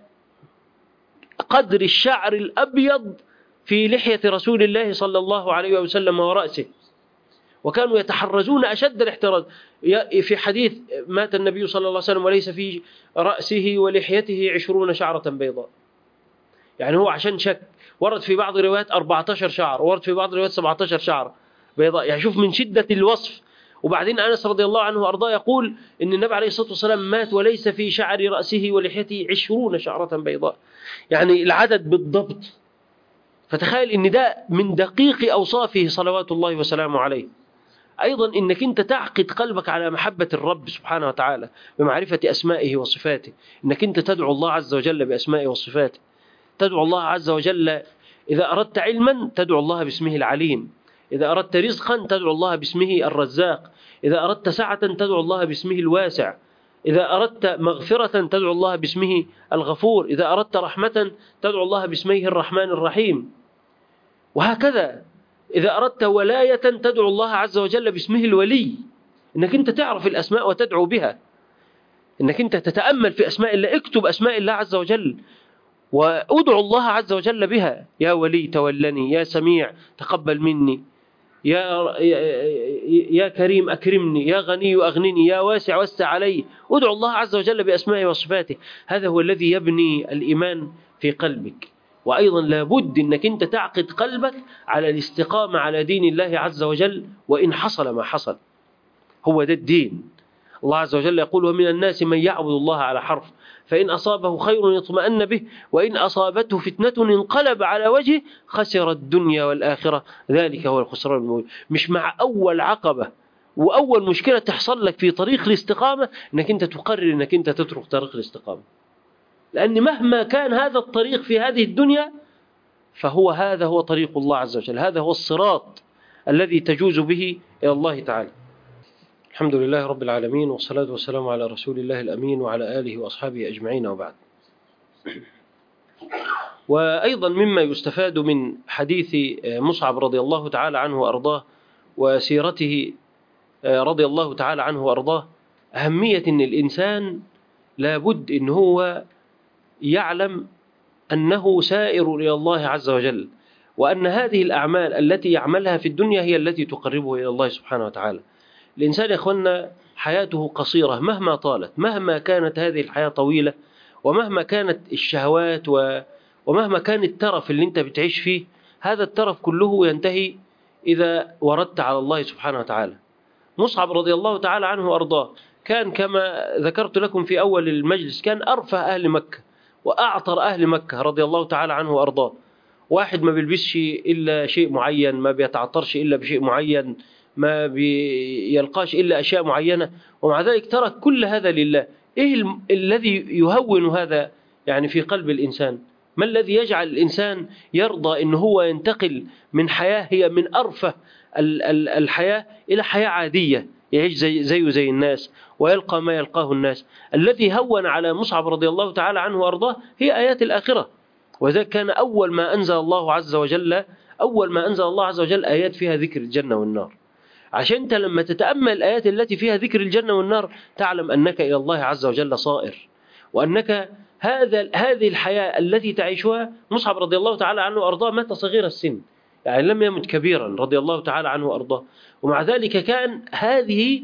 قدر الشعر الأبيض في لحية رسول الله صلى الله عليه وسلم ورأسه وكانوا يتحرزون أشد الاحتراز في حديث مات النبي صلى الله عليه وسلم وليس في رأسه ولحيته عشرون شعرة بيضاء يعني هو عشان شك ورد في بعض الروايات 14 شعر ورد في بعض الروايات 17 شعر بيضاء يعني شوف من شدة الوصف وبعدين أنس رضي الله عنه وأرضاه يقول إن النبي عليه الصلاة والسلام مات وليس في شعر رأسه ولحيته عشرون شعرة بيضاء يعني العدد بالضبط فتخيل إن ده من دقيق أوصافه صلوات الله وسلامه عليه أيضا إنك أنت تعقد قلبك على محبة الرب سبحانه وتعالى بمعرفة أسمائه وصفاته إنك أنت تدعو الله عز وجل بأسمائه وصفاته تدعو الله عز وجل إذا أردت علما تدعو الله باسمه العليم إذا أردت رزقا تدعو الله باسمه الرزاق إذا أردت سعة تدعو الله باسمه الواسع إذا أردت مغفرة تدعو الله باسمه الغفور إذا أردت رحمة تدعو الله باسمه الرحمن الرحيم وهكذا إذا أردت ولاية تدعو الله عز وجل باسمه الولي إنك أنت تعرف الأسماء وتدعو بها إنك أنت تتأمل في أسماء الله اكتب أسماء الله عز وجل وأدعو الله عز وجل بها يا ولي تولني يا سميع تقبل مني يا, يا, يا كريم أكرمني يا غني أغنني يا واسع وسع علي ادعو الله عز وجل بأسمائه وصفاته هذا هو الذي يبني الإيمان في قلبك وأيضا لابد أنك أنت تعقد قلبك على الاستقامة على دين الله عز وجل وإن حصل ما حصل هو ده الدين الله عز وجل يقول ومن الناس من يعبد الله على حرف فإن أصابه خير اطمأن به وإن أصابته فتنة انقلب على وجهه خسر الدنيا والآخرة ذلك هو الخسران المبين مش مع أول عقبة وأول مشكلة تحصل لك في طريق الاستقامة أنك أنت تقرر أنك أنت تترك طريق الاستقامة لأن مهما كان هذا الطريق في هذه الدنيا فهو هذا هو طريق الله عز وجل هذا هو الصراط الذي تجوز به إلى الله تعالى الحمد لله رب العالمين والصلاة والسلام على رسول الله الأمين وعلى آله وأصحابه أجمعين وبعد وأيضا مما يستفاد من حديث مصعب رضي الله تعالى عنه وأرضاه وسيرته رضي الله تعالى عنه وأرضاه أهمية أن الإنسان لابد أن هو يعلم أنه سائر إلى الله عز وجل وأن هذه الأعمال التي يعملها في الدنيا هي التي تقربه إلى الله سبحانه وتعالى الإنسان يا أخوانا حياته قصيرة مهما طالت مهما كانت هذه الحياة طويلة ومهما كانت الشهوات و... ومهما كان الترف اللي انت بتعيش فيه هذا الترف كله ينتهي إذا وردت على الله سبحانه وتعالى مصعب رضي الله تعالى عنه وأرضاه كان كما ذكرت لكم في أول المجلس كان أرفه أهل مكة وأعطر أهل مكة رضي الله تعالى عنه وأرضاه واحد ما بيلبسش إلا شيء معين ما بيتعطرش إلا بشيء معين ما بيلقاش إلا أشياء معينة ومع ذلك ترك كل هذا لله إيه ال- الذي يهون هذا يعني في قلب الإنسان ما الذي يجعل الإنسان يرضى أن هو ينتقل من حياة هي من أرفه ال- ال- الحياة إلى حياة عادية يعيش زي زيه زي الناس ويلقى ما يلقاه الناس الذي هون على مصعب رضي الله تعالى عنه وأرضاه هي آيات الآخرة وذلك كان أول ما أنزل الله عز وجل أول ما أنزل الله عز وجل آيات فيها ذكر الجنة والنار عشان أنت لما تتأمل الآيات التي فيها ذكر الجنة والنار تعلم أنك إلى الله عز وجل صائر وأنك هذا هذه الحياة التي تعيشها مصعب رضي الله تعالى عنه وأرضاه مات صغير السن يعني لم يمت كبيرا رضي الله تعالى عنه وأرضاه ومع ذلك كان هذه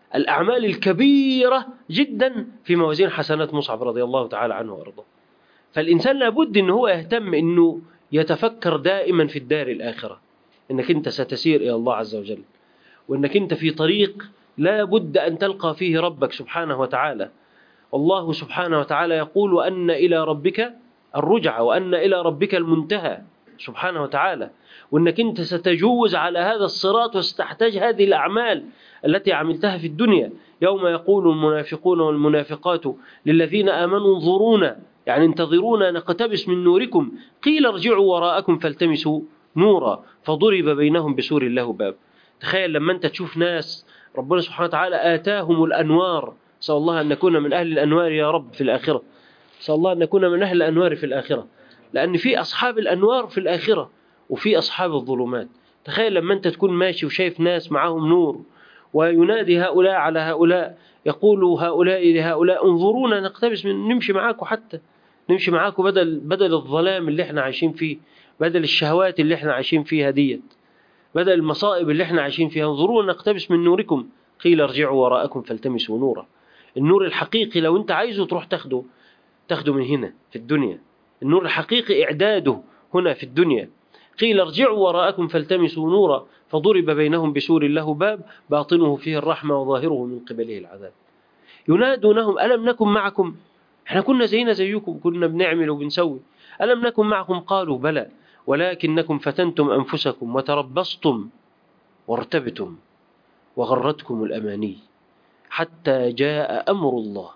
الأعمال الكبيرة جدا في موازين حسنات مصعب رضي الله تعالى عنه وأرضاه فالإنسان لابد أن هو يهتم أنه يتفكر دائما في الدار الآخرة أنك أنت ستسير إلى الله عز وجل وأنك أنت في طريق لا بد أن تلقى فيه ربك سبحانه وتعالى والله سبحانه وتعالى يقول وأن إلى ربك الرجعة وأن إلى ربك المنتهى سبحانه وتعالى وأنك أنت ستجوز على هذا الصراط وستحتاج هذه الأعمال التي عملتها في الدنيا يوم يقول المنافقون والمنافقات للذين آمنوا انظرونا يعني انتظرونا نقتبس من نوركم قيل ارجعوا وراءكم فالتمسوا نورا فضرب بينهم بسور له باب تخيل لما أنت تشوف ناس ربنا سبحانه وتعالى آتاهم الأنوار نسأل الله أن نكون من أهل الأنوار يا رب في الآخرة نسأل الله أن نكون من أهل الأنوار في الآخرة لأن في أصحاب الأنوار في الآخرة وفي أصحاب الظلمات تخيل لما أنت تكون ماشي وشايف ناس معاهم نور وينادي هؤلاء على هؤلاء يقول هؤلاء لهؤلاء انظرونا نقتبس من نمشي معاكم حتى نمشي معاكم بدل بدل الظلام اللي احنا عايشين فيه بدل الشهوات اللي احنا عايشين فيها ديت بدل المصائب اللي احنا عايشين فيها انظرونا نقتبس من نوركم قيل ارجعوا وراءكم فالتمسوا نورا النور الحقيقي لو انت عايزه تروح تاخده تاخده من هنا في الدنيا النور الحقيقي إعداده هنا في الدنيا قيل ارجعوا وراءكم فالتمسوا نورا فضرب بينهم بسور له باب باطنه فيه الرحمة وظاهره من قبله العذاب ينادونهم ألم نكن معكم احنا كنا زينا زيكم كنا بنعمل وبنسوي ألم نكن معكم قالوا بلى ولكنكم فتنتم أنفسكم وتربصتم وارتبتم وغرتكم الأماني حتى جاء أمر الله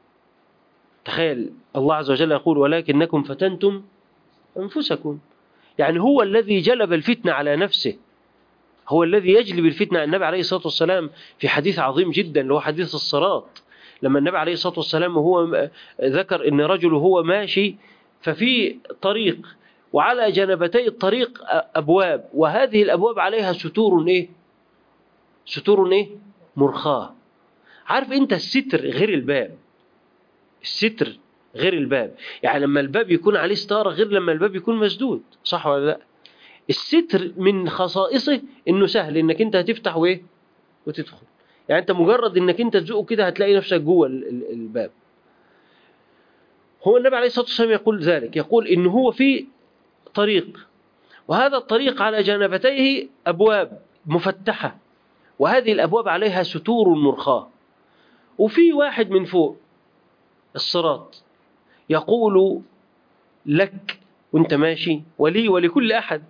تخيل الله عز وجل يقول ولكنكم فتنتم أنفسكم يعني هو الذي جلب الفتنة على نفسه هو الذي يجلب الفتنة النبي عليه الصلاة والسلام في حديث عظيم جدا اللي هو حديث الصراط لما النبي عليه الصلاة والسلام وهو ذكر أن رجل هو ماشي ففي طريق وعلى جنبتي الطريق أبواب وهذه الأبواب عليها ستور إيه ستور إيه مرخاة عارف أنت الستر غير الباب الستر غير الباب يعني لما الباب يكون عليه ستارة غير لما الباب يكون مسدود صح ولا لا الستر من خصائصه انه سهل انك انت هتفتح وايه وتدخل يعني انت مجرد انك انت تزقه كده هتلاقي نفسك جوه الباب هو النبي عليه الصلاة والسلام يقول ذلك يقول ان هو في طريق وهذا الطريق على جانبتيه أبواب مفتحة وهذه الأبواب عليها ستور مرخاة وفي واحد من فوق الصراط يقول لك وانت ماشي ولي ولكل أحد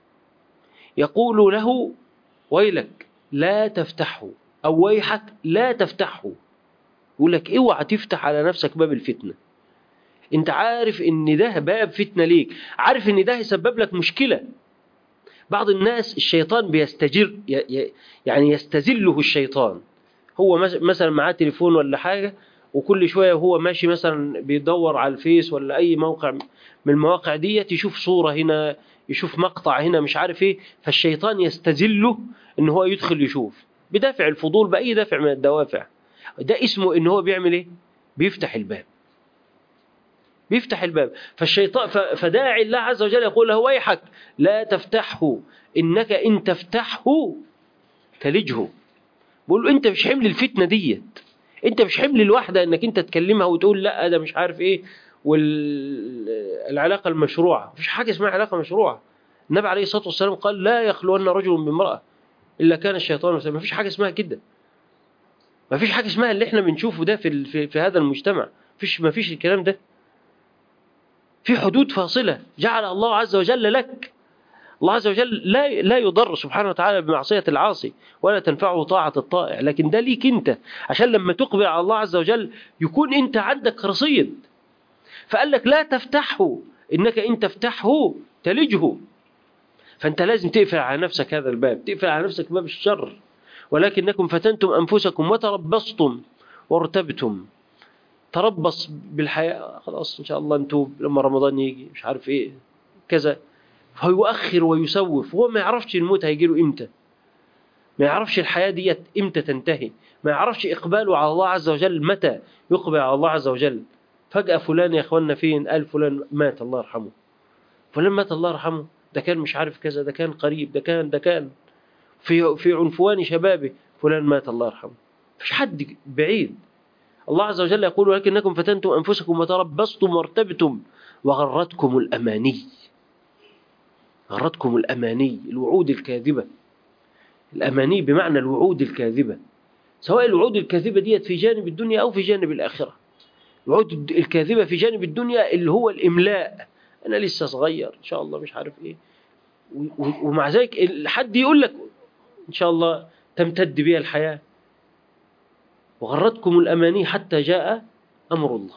يقول له ويلك لا تفتحه أو ويحك لا تفتحه يقول لك اوعى تفتح على نفسك باب الفتنة انت عارف ان ده باب فتنة ليك عارف ان ده يسبب لك مشكلة بعض الناس الشيطان بيستجر يعني يستزله الشيطان هو مثلا معاه تليفون ولا حاجة وكل شوية وهو ماشي مثلا بيدور على الفيس ولا أي موقع من المواقع ديت يشوف صورة هنا يشوف مقطع هنا مش عارف ايه فالشيطان يستزله ان هو يدخل يشوف بدافع الفضول بأي دافع من الدوافع ده اسمه ان هو بيعمل ايه بيفتح الباب بيفتح الباب فالشيطان فداعي الله عز وجل يقول له ويحك لا تفتحه انك ان تفتحه تلجه بقول له انت مش حمل الفتنه ديت انت مش حمل الواحده انك انت تكلمها وتقول لا ده مش عارف ايه والعلاقه المشروعه مفيش حاجه اسمها علاقه مشروعه النبي عليه الصلاه والسلام قال لا يخلون رجل بامراه الا كان الشيطان ما فيش حاجه اسمها كده ما فيش حاجه اسمها اللي احنا بنشوفه ده في في, في هذا المجتمع فيش ما فيش الكلام ده في حدود فاصله جعل الله عز وجل لك الله عز وجل لا لا يضر سبحانه وتعالى بمعصية العاصي ولا تنفعه طاعة الطائع لكن ده ليك انت عشان لما تقبل على الله عز وجل يكون انت عندك رصيد فقال لك لا تفتحه انك ان تفتحه تلجه فانت لازم تقفل على نفسك هذا الباب تقفل على نفسك باب الشر ولكنكم فتنتم انفسكم وتربصتم وارتبتم تربص بالحياة خلاص ان شاء الله نتوب لما رمضان يجي مش عارف ايه كذا فيؤخر ويسوف هو ما يعرفش الموت هيجيله امتى ما يعرفش الحياة ديت امتى تنتهي ما يعرفش إقباله على الله عز وجل متى يقبل على الله عز وجل فجأة فلان يا إخواننا فين قال فلان مات الله يرحمه فلان مات الله يرحمه ده كان مش عارف كذا ده كان قريب ده كان ده كان في في عنفوان شبابه فلان مات الله يرحمه مفيش حد بعيد الله عز وجل يقول ولكنكم فتنتم أنفسكم وتربصتم وارتبتم وغرتكم الأماني غرتكم الأماني الوعود الكاذبة الأماني بمعنى الوعود الكاذبة سواء الوعود الكاذبة ديت في جانب الدنيا أو في جانب الآخرة الوعود الكاذبة في جانب الدنيا اللي هو الإملاء أنا لسه صغير إن شاء الله مش عارف إيه و- و- ومع ذلك حد يقول لك إن شاء الله تمتد بها الحياة وغرتكم الأماني حتى جاء أمر الله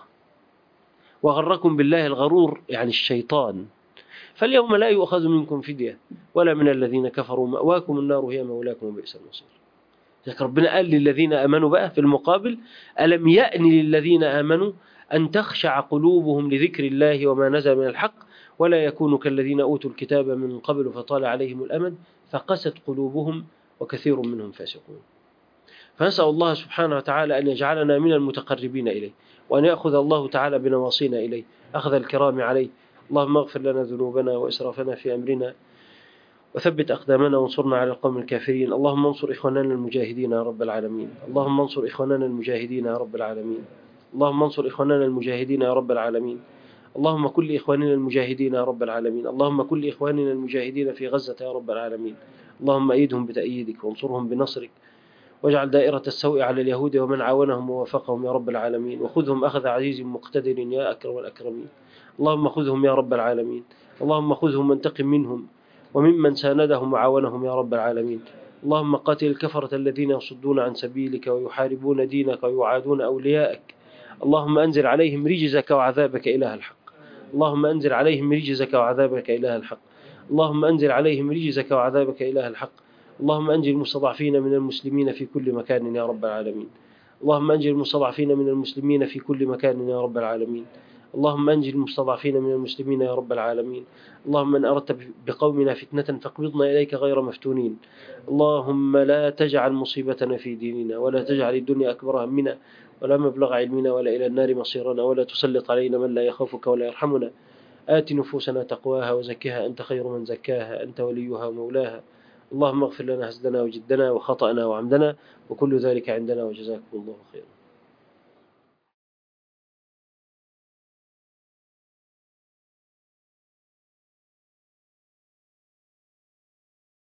وغركم بالله الغرور يعني الشيطان فاليوم لا يؤخذ منكم فدية ولا من الذين كفروا مأواكم النار هي مولاكم وبئس المصير ذلك ربنا قال للذين آمنوا بقى في المقابل ألم يأن للذين آمنوا أن تخشع قلوبهم لذكر الله وما نزل من الحق ولا يكونوا كالذين أوتوا الكتاب من قبل فطال عليهم الأمد فقست قلوبهم وكثير منهم فاسقون فنسأل الله سبحانه وتعالى أن يجعلنا من المتقربين إليه وأن يأخذ الله تعالى بنواصينا إليه أخذ الكرام عليه اللهم اغفر لنا ذنوبنا وإسرافنا في أمرنا وثبت أقدامنا وانصرنا على القوم الكافرين اللهم انصر إخواننا المجاهدين يا رب العالمين اللهم انصر إخواننا المجاهدين يا رب العالمين اللهم انصر إخواننا المجاهدين يا رب العالمين اللهم كل إخواننا المجاهدين يا رب العالمين اللهم كل إخواننا المجاهدين في غزة يا رب العالمين اللهم أيدهم بتأييدك وانصرهم بنصرك واجعل دائرة السوء على اليهود ومن عاونهم ووافقهم يا رب العالمين وخذهم أخذ عزيز مقتدر يا أكرم الأكرمين اللهم خذهم يا رب العالمين اللهم خذهم وانتقم منهم وممن ساندهم وعاونهم يا رب العالمين اللهم قاتل الكفرة الذين يصدون عن سبيلك ويحاربون دينك ويعادون أولياءك اللهم أنزل عليهم رجزك وعذابك إله الحق اللهم أنزل عليهم رجزك وعذابك إله الحق اللهم أنزل عليهم رجزك وعذابك إله الحق اللهم أنجل المستضعفين من المسلمين في كل مكان يا رب العالمين اللهم أنجل المستضعفين من المسلمين في كل مكان يا رب العالمين اللهم أنجل المستضعفين من المسلمين يا رب العالمين اللهم من أردت بقومنا فتنة فاقبضنا إليك غير مفتونين اللهم لا تجعل مصيبتنا في ديننا ولا تجعل الدنيا أكبر همنا ولا مبلغ علمنا ولا إلى النار مصيرنا ولا تسلط علينا من لا يخافك ولا يرحمنا آت نفوسنا تقواها وزكها أنت خير من زكاها أنت وليها ومولاها اللهم اغفر لنا هزلنا وجدنا وخطأنا وعمدنا وكل ذلك عندنا وجزاكم الله خيرا